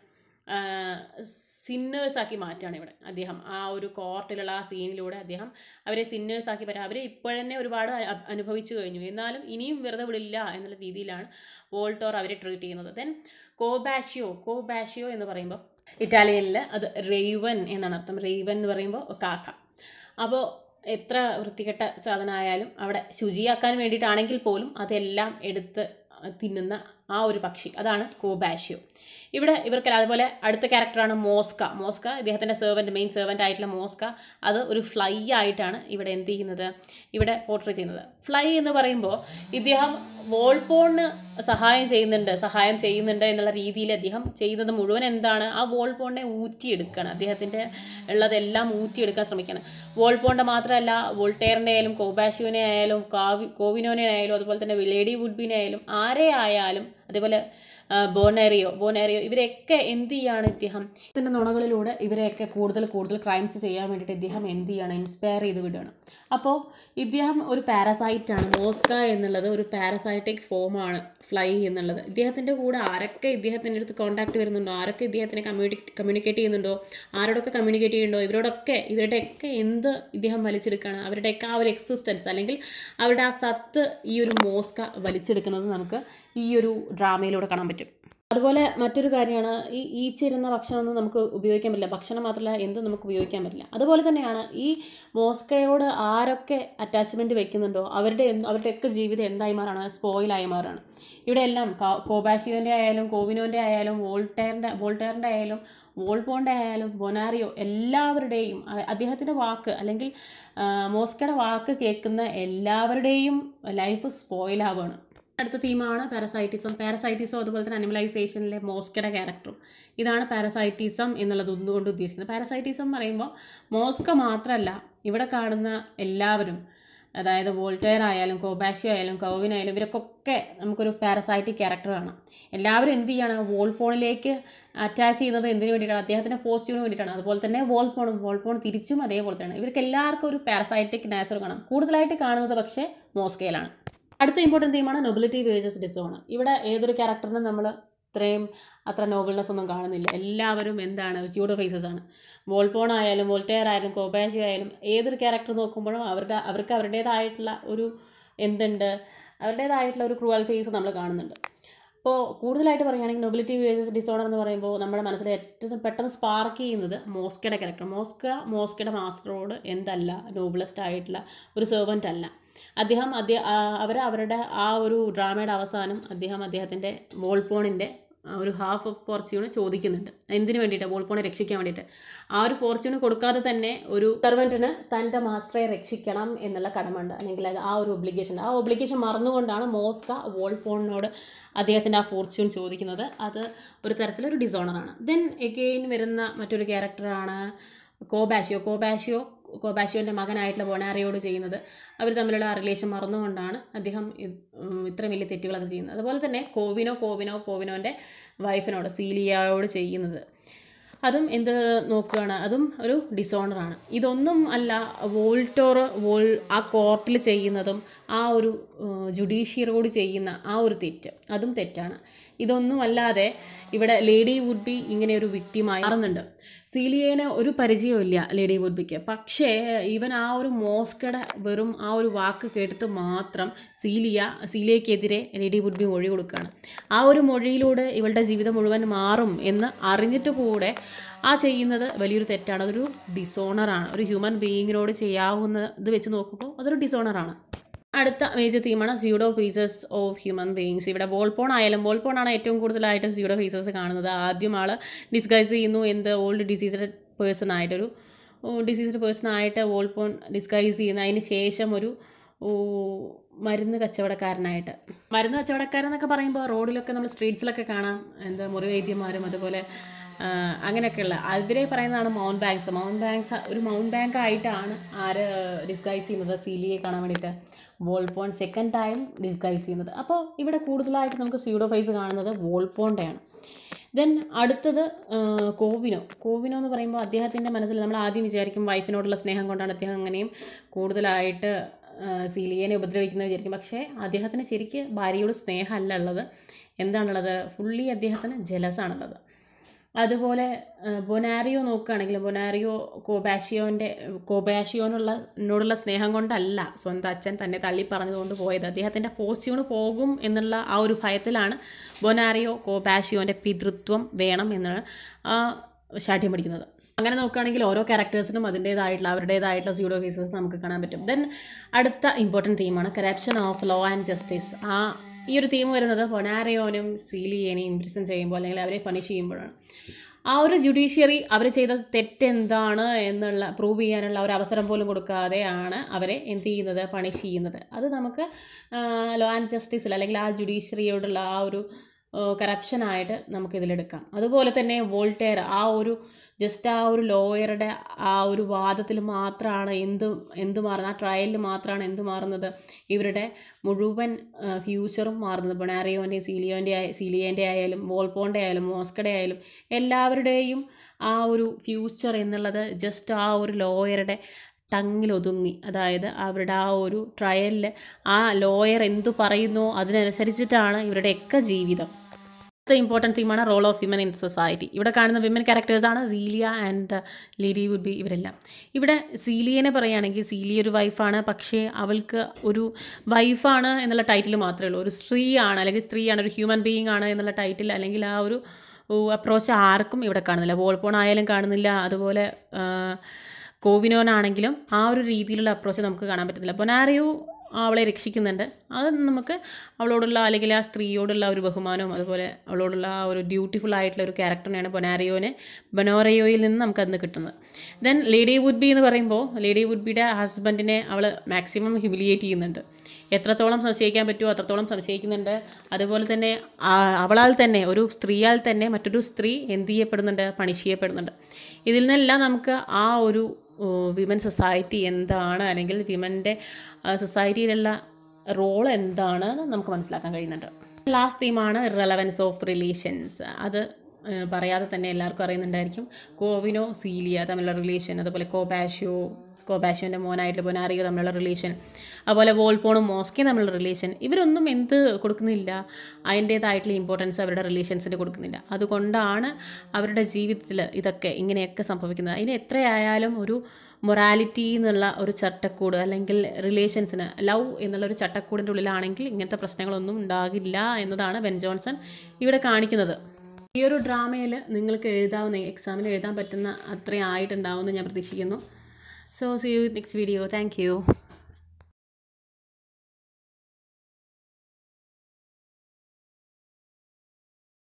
Speaker 1: സിന്നേഴ്സാക്കി മാറ്റുകയാണ് ഇവിടെ അദ്ദേഹം ആ ഒരു കോർട്ടിലുള്ള ആ സീനിലൂടെ അദ്ദേഹം അവരെ സിന്നേഴ്സാക്കി പറ്റുക അവരെ ഇപ്പോഴന്നെ ഒരുപാട് അ- അനുഭവിച്ചു കഴിഞ്ഞു എന്നാലും ഇനിയും വെറുതെ വിടില്ല എന്നുള്ള രീതിയിലാണ് വോൾട്ടോർ അവരെ ട്രീറ്റ് ചെയ്യുന്നത് ദെൻ കോബാഷിയോ കോബാഷിയോ എന്ന് പറയുമ്പോൾ ഇറ്റാലിയനിൽ അത് റെയ്വൻ എന്നാണ് അർത്ഥം റെയ്വൻ എന്ന് പറയുമ്പോൾ കാക്ക അപ്പോൾ എത്ര വൃത്തികെട്ട സാധനമായാലും അവിടെ ശുചിയാക്കാൻ വേണ്ടിയിട്ടാണെങ്കിൽ പോലും അതെല്ലാം എടുത്ത് തിന്നുന്ന ആ ഒരു പക്ഷി അതാണ് കോബാഷ്യോ ഇവിടെ ഇവർക്ക് അതുപോലെ അടുത്ത ക്യാരക്ടറാണ് മോസ്ക മോസ്ക ഇദ്ദേഹത്തിൻ്റെ സെർവൻറ്റ് മെയിൻ സെർവൻ്റ് ആയിട്ടുള്ള മോസ്ക അത് ഒരു ഫ്ലൈ ആയിട്ടാണ് ഇവിടെ എന്ത് ചെയ്യുന്നത് ഇവിടെ പോർട്രേ ചെയ്യുന്നത് ഫ്ലൈ എന്ന് പറയുമ്പോൾ ഇദ്ദേഹം വോൾപോണിന് സഹായം ചെയ്യുന്നുണ്ട് സഹായം ചെയ്യുന്നുണ്ട് എന്നുള്ള രീതിയിൽ അദ്ദേഹം ചെയ്യുന്നത് മുഴുവൻ എന്താണ് ആ വോൾപോണിനെ ഊറ്റിയെടുക്കുകയാണ് അദ്ദേഹത്തിൻ്റെ ഉള്ളതെല്ലാം ഊറ്റിയെടുക്കാൻ ശ്രമിക്കുകയാണ് വോൾപോണിൻ്റെ മാത്രമല്ല വോൾട്ടേറിൻ്റെ ആയാലും കോബാഷ്യുവിനെ ആയാലും കാവി കോവിനോനെ ആയാലും അതുപോലെ തന്നെ ലേഡി വുഡ്ബിനെ ആയാലും ആരെ ആയാലും അതേപോലെ ആ, ബോണേറിയോ ബോണേറിയോ ഇവരെയൊക്കെ എന്ത് ചെയ്യാണ് ഇദ്ദേഹം ഇതിൻ്റെ നുണകളിലൂടെ ഇവരെയൊക്കെ കൂടുതൽ കൂടുതൽ ക്രൈംസ് ചെയ്യാൻ വേണ്ടിയിട്ട് ഇദ്ദേഹം എന്ത് ചെയ്യാണ് ഇൻസ്പയർ ചെയ്ത് വിടുകയാണ് അപ്പോൾ ഇദ്ദേഹം ഒരു പാരസൈറ്റാണ് മോസ്ക എന്നുള്ളത് ഒരു പാരസൈറ്റിക് ഫോമാണ് ഫ്ലൈ എന്നുള്ളത് ഇദ്ദേഹത്തിൻ്റെ കൂടെ ആരൊക്കെ ഇദ്ദേഹത്തിൻ്റെ അടുത്ത് കോൺടാക്ട് വരുന്നുണ്ടോ ആരൊക്കെ ഇദ്ദേഹത്തിനെ കമ്മ്യൂണി കമ്മ്യൂണിക്കേറ്റ് ചെയ്യുന്നുണ്ടോ ആരോടൊക്കെ കമ്മ്യൂണിക്കേറ്റ് ചെയ്യുന്നുണ്ടോ ഇവരോടൊക്കെ ഇവരുടെയൊക്കെ എന്ത് ഇദ്ദേഹം വലിച്ചെടുക്കുകയാണ് അവരുടെയൊക്കെ ആ ഒരു എക്സിസ്റ്റൻസ് അല്ലെങ്കിൽ അവരുടെ ആ സത്ത് ഈ ഒരു മോസ്ക വലിച്ചെടുക്കുന്നത് നമുക്ക് ഈ ഒരു ഡ്രാമയിലൂടെ കാണാൻ പറ്റും അതുപോലെ മറ്റൊരു കാര്യമാണ് ഈ ഈച്ചിരുന്ന ഭക്ഷണമൊന്നും നമുക്ക് ഉപയോഗിക്കാൻ പറ്റില്ല ഭക്ഷണം മാത്രമല്ല എന്തും നമുക്ക് ഉപയോഗിക്കാൻ പറ്റില്ല അതുപോലെ തന്നെയാണ് ഈ മോസ്കയോട് ആരൊക്കെ അറ്റാച്ച്മെൻറ്റ് വെക്കുന്നുണ്ടോ അവരുടെ എന്ത് അവരുടെയൊക്കെ ജീവിതം എന്തായി മാറാണ് സ്പോയിലായി മാറാണ് ഇവിടെ എല്ലാം കോബാഷിയോൻ്റെ ആയാലും കോവിനോൻ്റെ ആയാലും വോൾട്ടേറിൻ്റെ വോൾട്ടേറിൻ്റെ ആയാലും വോൾപോണിൻ്റെ ആയാലും ബൊനാറിയോ എല്ലാവരുടെയും അ- അദ്ദേഹത്തിൻ്റെ വാക്ക് അല്ലെങ്കിൽ ആ, മോസ്കയുടെ വാക്ക് കേൾക്കുന്ന എല്ലാവരുടെയും ലൈഫ് സ്പോയിലാവുകയാണ് അടുത്ത തീമാണ് പാരസൈറ്റിസം പാരസൈറ്റിസം അതുപോലെ തന്നെ അനിമലൈസേഷനിലെ മോസ്കയുടെ ക്യാരക്ടറും ഇതാണ് പാരസൈറ്റിസം എന്നുള്ളത് ഒന്നുകൊണ്ട് ഉദ്ദേശിക്കുന്നത് പാരസൈറ്റിസം എന്ന് പറയുമ്പോൾ മോസ്ക മാത്രമല്ല ഇവിടെ കാണുന്ന എല്ലാവരും അതായത് വോൾട്ടയർ ആയാലും കോബാഷ്യോ ആയാലും കൗവിൻ ആയാലും ഇവരൊക്കെ നമുക്കൊരു പാരസൈറ്റിക് ക്യാരക്ടർ കാണാം എല്ലാവരും എന്ത് ചെയ്യാണ് വോൾപോണിലേക്ക് അറ്റാച്ച് ചെയ്യുന്നത് എന്തിനു വേണ്ടിയിട്ടാണ് അദ്ദേഹത്തിൻ്റെ പോസ്റ്റിന് വേണ്ടിയിട്ടാണ് അതുപോലെ തന്നെ വോൾപോണും വോൾപോൺ തിരിച്ചും അതേപോലെ തന്നെ ഇവർക്ക് എല്ലാവർക്കും ഒരു പാരസൈറ്റിക് നാച്ചർ കാണാം കൂടുതലായിട്ട് കാണുന്നത് പക്ഷേ മോസ്കയിലാണ് അടുത്ത ഇമ്പോർട്ടൻറ്റ് തീമാണ് നൊബിലിറ്റി വേഴ്സസ് ഡിസോണർ ഇവിടെ ഏതൊരു ക്യാരക്ടറിനും നമ്മൾ ഇത്രയും അത്ര നോബിൾനെസ് ഒന്നും കാണുന്നില്ല എല്ലാവരും എന്താണ് സ്യൂഡോ ഫേസസ് ആണ് വോൾപോൺ ആയാലും വോൾട്ടയർ ആയാലും കോബാഷി ആയാലും ഏതൊരു ക്യാരക്ടർ നോക്കുമ്പോഴും അവരുടെ അവർക്ക് അവരുടേതായിട്ടുള്ള ഒരു എന്തുണ്ട് അവരുടേതായിട്ടുള്ള ഒരു ക്രൂവൽ ഫേസ് നമ്മൾ കാണുന്നുണ്ട് അപ്പോൾ കൂടുതലായിട്ട് പറയുകയാണെങ്കിൽ നൊബിലിറ്റി വേഴ്സസ് ഡിസോർഡർ എന്ന് പറയുമ്പോൾ നമ്മുടെ മനസ്സിൽ ഏറ്റവും പെട്ടെന്ന് സ്പാർക്ക് ചെയ്യുന്നത് മോസ്കയുടെ ക്യാരക്ടർ മോസ്ക മോസ്കയുടെ മാസ്റ്ററോട് എന്തല്ല നോബിളസ്റ്റ് ആയിട്ടുള്ള ഒരു സെർവൻ്റ് അല്ല അദ്ദേഹം അദ്ദേഹം അവർ അവരുടെ ആ ഒരു ഡ്രാമയുടെ അവസാനം അദ്ദേഹം അദ്ദേഹത്തിൻ്റെ വോൾപോണിൻ്റെ ഒരു ഹാഫ് ഓഫ് ഫോർച്യൂണ് ചോദിക്കുന്നുണ്ട് എന്തിനു വേണ്ടിയിട്ട് വോൾപോണെ രക്ഷിക്കാൻ വേണ്ടിയിട്ട് ആ ഒരു ഫോർച്യൂണ് കൊടുക്കാതെ തന്നെ ഒരു സെർവൻറ്റിന് തൻ്റെ മാസ്റ്ററെ രക്ഷിക്കണം എന്നുള്ള കടമുണ്ട് അല്ലെങ്കിൽ അത് ആ ഒരു ഒബ്ലിഗേഷൻ ആ ഒബ്ലിഗേഷൻ മറന്നുകൊണ്ടാണ് മോസ്ക വോൾപോണിനോട് അദ്ദേഹത്തിൻ്റെ ആ ഫോർച്യൂൺ ചോദിക്കുന്നത് അത് ഒരു തരത്തിലൊരു ഡിസോണറാണ് ദെൻ എഗെയിൻ വരുന്ന മറ്റൊരു ക്യാരക്ടറാണ് കോബാഷിയോ കോബാഷിയോ കോബാഷിയോൻ്റെ മകനായിട്ടുള്ള ബൊനാറിയോട് ചെയ്യുന്നത് അവർ തമ്മിലുള്ള ആ റിലേഷൻ മറന്നുകൊണ്ടാണ് അദ്ദേഹം ഇത്, ഉം, ഇത്രയും വലിയ തെറ്റുകളൊക്കെ ചെയ്യുന്നത് അതുപോലെ തന്നെ കോവിനോ കോവിനോ കോവിനോൻ്റെ വൈഫിനോട് സീലിയയോട് ചെയ്യുന്നത് അതും എന്ത് നോക്കുകയാണ് അതും ഒരു ഡിസോണറാണ് ഇതൊന്നും അല്ല വോൾട്ടോർ വോൾ ആ കോർട്ടിൽ ചെയ്യുന്നതും ആ ഒരു ജുഡീഷ്യറിയോട് ചെയ്യുന്ന ആ ഒരു തെറ്റ് അതും തെറ്റാണ് ഇതൊന്നും അല്ലാതെ ഇവിടെ ലേഡി വുഡ് ബി ഇങ്ങനെ ഒരു വിക്റ്റിമായി മാറുന്നുണ്ട് സീലിയേനെ ഒരു പരിചയമില്ല ലേഡി വുഡ്ബിക്ക് പക്ഷേ ഈവൻ ആ ഒരു മോസ്കയുടെ വെറും ആ ഒരു വാക്ക് കേട്ടിട്ട് മാത്രം സീലിയ സീലിയക്കെതിരെ ലേഡി വുഡ്ബി മൊഴി കൊടുക്കുകയാണ് ആ ഒരു മൊഴിയിലൂടെ ഇവളുടെ ജീവിതം മുഴുവൻ മാറും എന്ന് അറിഞ്ഞിട്ട് കൂടെ ആ ചെയ്യുന്നത് വലിയൊരു തെറ്റാണ് അതൊരു ഡിസോണറാണ് ഒരു ഹ്യൂമൻ ബീയിങ്ങിനോട് ചെയ്യാവുന്നത് വെച്ച് നോക്കുമ്പോൾ അതൊരു ഡിസോണറാണ് അടുത്ത മേജർ തീമാണ് pseudo faces of human beings ഇവിടെ ബോൾപോൺ ആയാലും ബോൾപോൺ ആണ് ഏറ്റവും കൂടുതലായിട്ട് സ്യൂഡോ ഫീസസ് കാണുന്നത് ആദ്യം ആൾ ഡിസ്ഗൈസ് ചെയ്യുന്നു എന്ത് ഓൾഡ് ഡിസീസ്ഡ് പേഴ്സൺ ആയിട്ടൊരു ഡിസീസ്ഡ് പേഴ്സൺ ആയിട്ട് വോൾപോൺ ഡിസ്ഗൈസ് ചെയ്യുന്ന അതിന് ശേഷം ഒരു ഓ, മരുന്ന് കച്ചവടക്കാരനായിട്ട് മരുന്ന് കച്ചവടക്കാരെന്നൊക്കെ പറയുമ്പോൾ റോഡിലൊക്കെ നമ്മൾ സ്ട്രീറ്റ്സിലൊക്കെ കാണാം എന്താ മുറിവൈദ്യന്മാരും അതുപോലെ ആ, അങ്ങനെയൊക്കെയുള്ള അതിരെ പറയുന്നതാണ് മൗണ്ട് ബാങ്ക്സ് മൗണ്ട് ബാങ്ക്സ് ഒരു മൗണ്ട് ബാങ്ക് ആയിട്ടാണ് ആര് ഡിസ്ഗൈസ് ചെയ്യുന്നത് സീലിയെ കാണാൻ വേണ്ടിയിട്ട് വോൾപോൺ സെക്കൻഡ് ടൈം ഡിസ്ഗൈസ് ചെയ്യുന്നത് അപ്പോൾ ഇവിടെ കൂടുതലായിട്ട് നമുക്ക് സ്യൂഡോ ഫൈസ് കാണുന്നത് വോൾപോണ്ടയാണ് ദെൻ അടുത്തത് ആ, കോവിനോ കോവിനോ എന്ന് പറയുമ്പോൾ അദ്ദേഹത്തിൻ്റെ മനസ്സിൽ നമ്മൾ ആദ്യം വിചാരിക്കും വൈഫിനോടുള്ള സ്നേഹം കൊണ്ടാണ് അദ്ദേഹം അങ്ങനെയും കൂടുതലായിട്ട് ആ, സീലിയനെ ഉപദ്രവിക്കുന്നത് വിചാരിക്കും പക്ഷേ അദ്ദേഹത്തിന് ശരിക്ക് ഭാര്യയോട് സ്നേഹമല്ല ഉള്ളത് എന്താണുള്ളത് ഫുള്ളി അദ്ദേഹത്തിന് ജലസാണുള്ളത് അതുപോലെ ആ, ബൊനാരിയോ നോക്കുകയാണെങ്കിൽ ബൊനാരിയോ കോബാഷിയോൻ്റെ കോബാഷിയോനുള്ള എന്നോടുള്ള സ്നേഹം കൊണ്ടല്ല സ്വന്തം അച്ഛൻ തന്നെ തള്ളി പറഞ്ഞതുകൊണ്ട് പോയത് അദ്ദേഹത്തിൻ്റെ ഫോർച്യൂണ് പോകും എന്നുള്ള ആ ഒരു ഭയത്തിലാണ് ബൊനാരിയോ കോബാഷിയോൻ്റെ പിതൃത്വം വേണം എന്നാണ് ആ ശാഠ്യം പിടിക്കുന്നത് അങ്ങനെ നോക്കുകയാണെങ്കിൽ ഓരോ ക്യാരക്ടേഴ്സിനും അതിൻ്റേതായിട്ടുള്ള അവരുടേതായിട്ടുള്ള സ്യൂഡോ കേസസ് നമുക്ക് കാണാൻ പറ്റും ദെൻ അടുത്ത ഇമ്പോർട്ടൻറ്റ് തീമാണ് corruption of law and justice ആ ഈ ഒരു തീം വരുന്നത് പൊനാരയോനും സീലിയേനെയും ഇംപ്രിസൺ ചെയ്യുമ്പോൾ അല്ലെങ്കിൽ അവരെ പണിഷ് ചെയ്യുമ്പോഴാണ് ആ ഒരു ജുഡീഷ്യറി അവർ ചെയ്ത തെറ്റെന്താണ് എന്നുള്ള പ്രൂവ് ചെയ്യാനുള്ള ഒരു അവസരം പോലും കൊടുക്കാതെയാണ് അവരെ എന്ത് ചെയ്യുന്നത് പണിഷ് ചെയ്യുന്നത് അത് നമുക്ക് ലോ ആൻഡ് ജസ്റ്റിസിൽ അല്ലെങ്കിൽ ആ ജുഡീഷ്യറിയോടുള്ള ആ ഒരു കറപ്ഷനായിട്ട് നമുക്കിതിലെടുക്കാം അതുപോലെ തന്നെ വോൾട്ടെയർ ആ ഒരു ജസ്റ്റ് ആ ഒരു ലോയറുടെ ആ ഒരു വാദത്തിൽ മാത്രമാണ് എന്ത് എന്ത് മാറുന്നത് ആ ട്രയലിൽ മാത്രമാണ് എന്ത് മാറുന്നത് ഇവരുടെ മുഴുവൻ ഫ്യൂച്ചറും മാറുന്നത് ബൊണാറിയോൻ്റെ സീലിയോൻ്റെ സീലിയേൻ്റെ ആയാലും വോൾപോൻ്റെ ആയാലും മോസ്കയുടെ ആയാലും എല്ലാവരുടെയും ആ ഒരു ഫ്യൂച്ചർ എന്നുള്ളത് ജസ്റ്റ് ആ ഒരു ലോയറുടെ ടങ്ങിലൊതുങ്ങി അതായത് അവരുടെ ആ ഒരു ട്രയലിൽ ആ ലോയർ എന്തു പറയുന്നോ അതിനനുസരിച്ചിട്ടാണ് ഇവരുടെയൊക്കെ ജീവിതം അടുത്ത ഇമ്പോർട്ടൻറ്റ് തീമാണ് role of women in society ഇവിടെ കാണുന്ന വിമൻ ക്യാരക്ടേഴ്സാണ് Celia and Lady Would Be ഇവരെല്ലാം ഇവിടെ സീലിയനെ പറയുകയാണെങ്കിൽ സീലിയ ഒരു വൈഫാണ് പക്ഷേ അവൾക്ക് ഒരു വൈഫാണ് എന്നുള്ള ടൈറ്റിൽ മാത്രമേ ഉള്ളൂ ഒരു സ്ത്രീയാണ് അല്ലെങ്കിൽ സ്ത്രീയാണ് ഒരു ഹ്യൂമൻ ബീയിങ് ആണ് എന്നുള്ള ടൈറ്റിൽ അല്ലെങ്കിൽ ആ ഒരു അപ്രോച്ച് ആർക്കും ഇവിടെ കാണുന്നില്ല വോൾപോൺ ആയാലും കാണുന്നില്ല അതുപോലെ ആ, കോവിനോനാണെങ്കിലും ആ ഒരു രീതിയിലുള്ള അപ്രോച്ച് നമുക്ക് കാണാൻ പറ്റുന്നില്ല ബൊനാരിയോ അവളെ രക്ഷിക്കുന്നുണ്ട് അത് നമുക്ക് അവളോടുള്ള അല്ലെങ്കിൽ ആ സ്ത്രീയോടുള്ള ഒരു ബഹുമാനവും അതുപോലെ അവളോടുള്ള ആ ഒരു ബ്യൂട്ടിഫുൾ ആയിട്ടുള്ള ഒരു ക്യാരക്ടറിനെയാണ് ബൊനാരിയോനെ ബൊനോറയോയിൽ നിന്ന് നമുക്കന്ന് കിട്ടുന്നത് ദെൻ ലേഡി വുഡ് ബി എന്ന് പറയുമ്പോൾ ലേഡി വുഡ് ബിയുടെ ഹസ്ബൻഡിനെ അവൾ മാക്സിമം ഹ്യൂമിലിയേറ്റ് ചെയ്യുന്നുണ്ട് എത്രത്തോളം സംശയിക്കാൻ പറ്റുമോ അത്രത്തോളം സംശയിക്കുന്നുണ്ട് അതുപോലെ തന്നെ ആ- അവളാൽ തന്നെ ഒരു സ്ത്രീയാൽ തന്നെ മറ്റൊരു സ്ത്രീ എന്ത് ചെയ്യപ്പെടുന്നുണ്ട് പണിഷ് ചെയ്യപ്പെടുന്നുണ്ട് ഇതിൽ നിന്നെല്ലാം നമുക്ക് ആ ഒരു വിമൻ സൊസൈറ്റി എന്താണ് അല്ലെങ്കിൽ വിമൻ്റെ സൊസൈറ്റിയിലുള്ള റോൾ എന്താണെന്ന് നമുക്ക് മനസ്സിലാക്കാൻ കഴിയുന്നുണ്ട് ലാസ്റ്റ് തീമാണ് റെലവൻസ് ഓഫ് റിലേഷൻസ് അത് ഏഹ്, പറയാതെ തന്നെ എല്ലാവർക്കും അറിയുന്നുണ്ടായിരിക്കും കോവിനോ സീലിയ തമ്മിലുള്ള റിലേഷൻ അതുപോലെ കോബാഷ്യോ കോബാഷ്യോൻ്റെ മോനായിട്ട് ബൊനാറിയോ തമ്മിലുള്ള റിലേഷൻ അതുപോലെ വോൾപോണും മോസ്കയും തമ്മിലുള്ള റിലേഷൻ ഇവരൊന്നും എന്ത് കൊടുക്കുന്നില്ല അതിൻ്റേതായിട്ടുള്ള ഇമ്പോർട്ടൻസ് അവരുടെ റിലേഷൻസിന് കൊടുക്കുന്നില്ല അതുകൊണ്ടാണ് അവരുടെ ജീവിതത്തിൽ ഇതൊക്കെ ഇങ്ങനെയൊക്കെ സംഭവിക്കുന്നത് അതിന് എത്രയായാലും ഒരു മൊറാലിറ്റി എന്നുള്ള ഒരു ചട്ടക്കൂട് അല്ലെങ്കിൽ റിലേഷൻസിന് ലവ് എന്നുള്ള ഒരു ചട്ടക്കൂടിൻ്റെ ഉള്ളിലാണെങ്കിൽ ഇങ്ങനത്തെ പ്രശ്നങ്ങളൊന്നും ഉണ്ടാകില്ല എന്നതാണ് ബെൻ ജോൺസൺ ഇവിടെ കാണിക്കുന്നത് ഈ ഒരു ഡ്രാമയിൽ നിങ്ങൾക്ക് എഴുതാവുന്ന എക്സാമിന് എഴുതാൻ പറ്റുന്ന അത്രയും ആയിട്ടുണ്ടാവുമെന്ന് ഞാൻ പ്രതീക്ഷിക്കുന്നു so see you next video thank U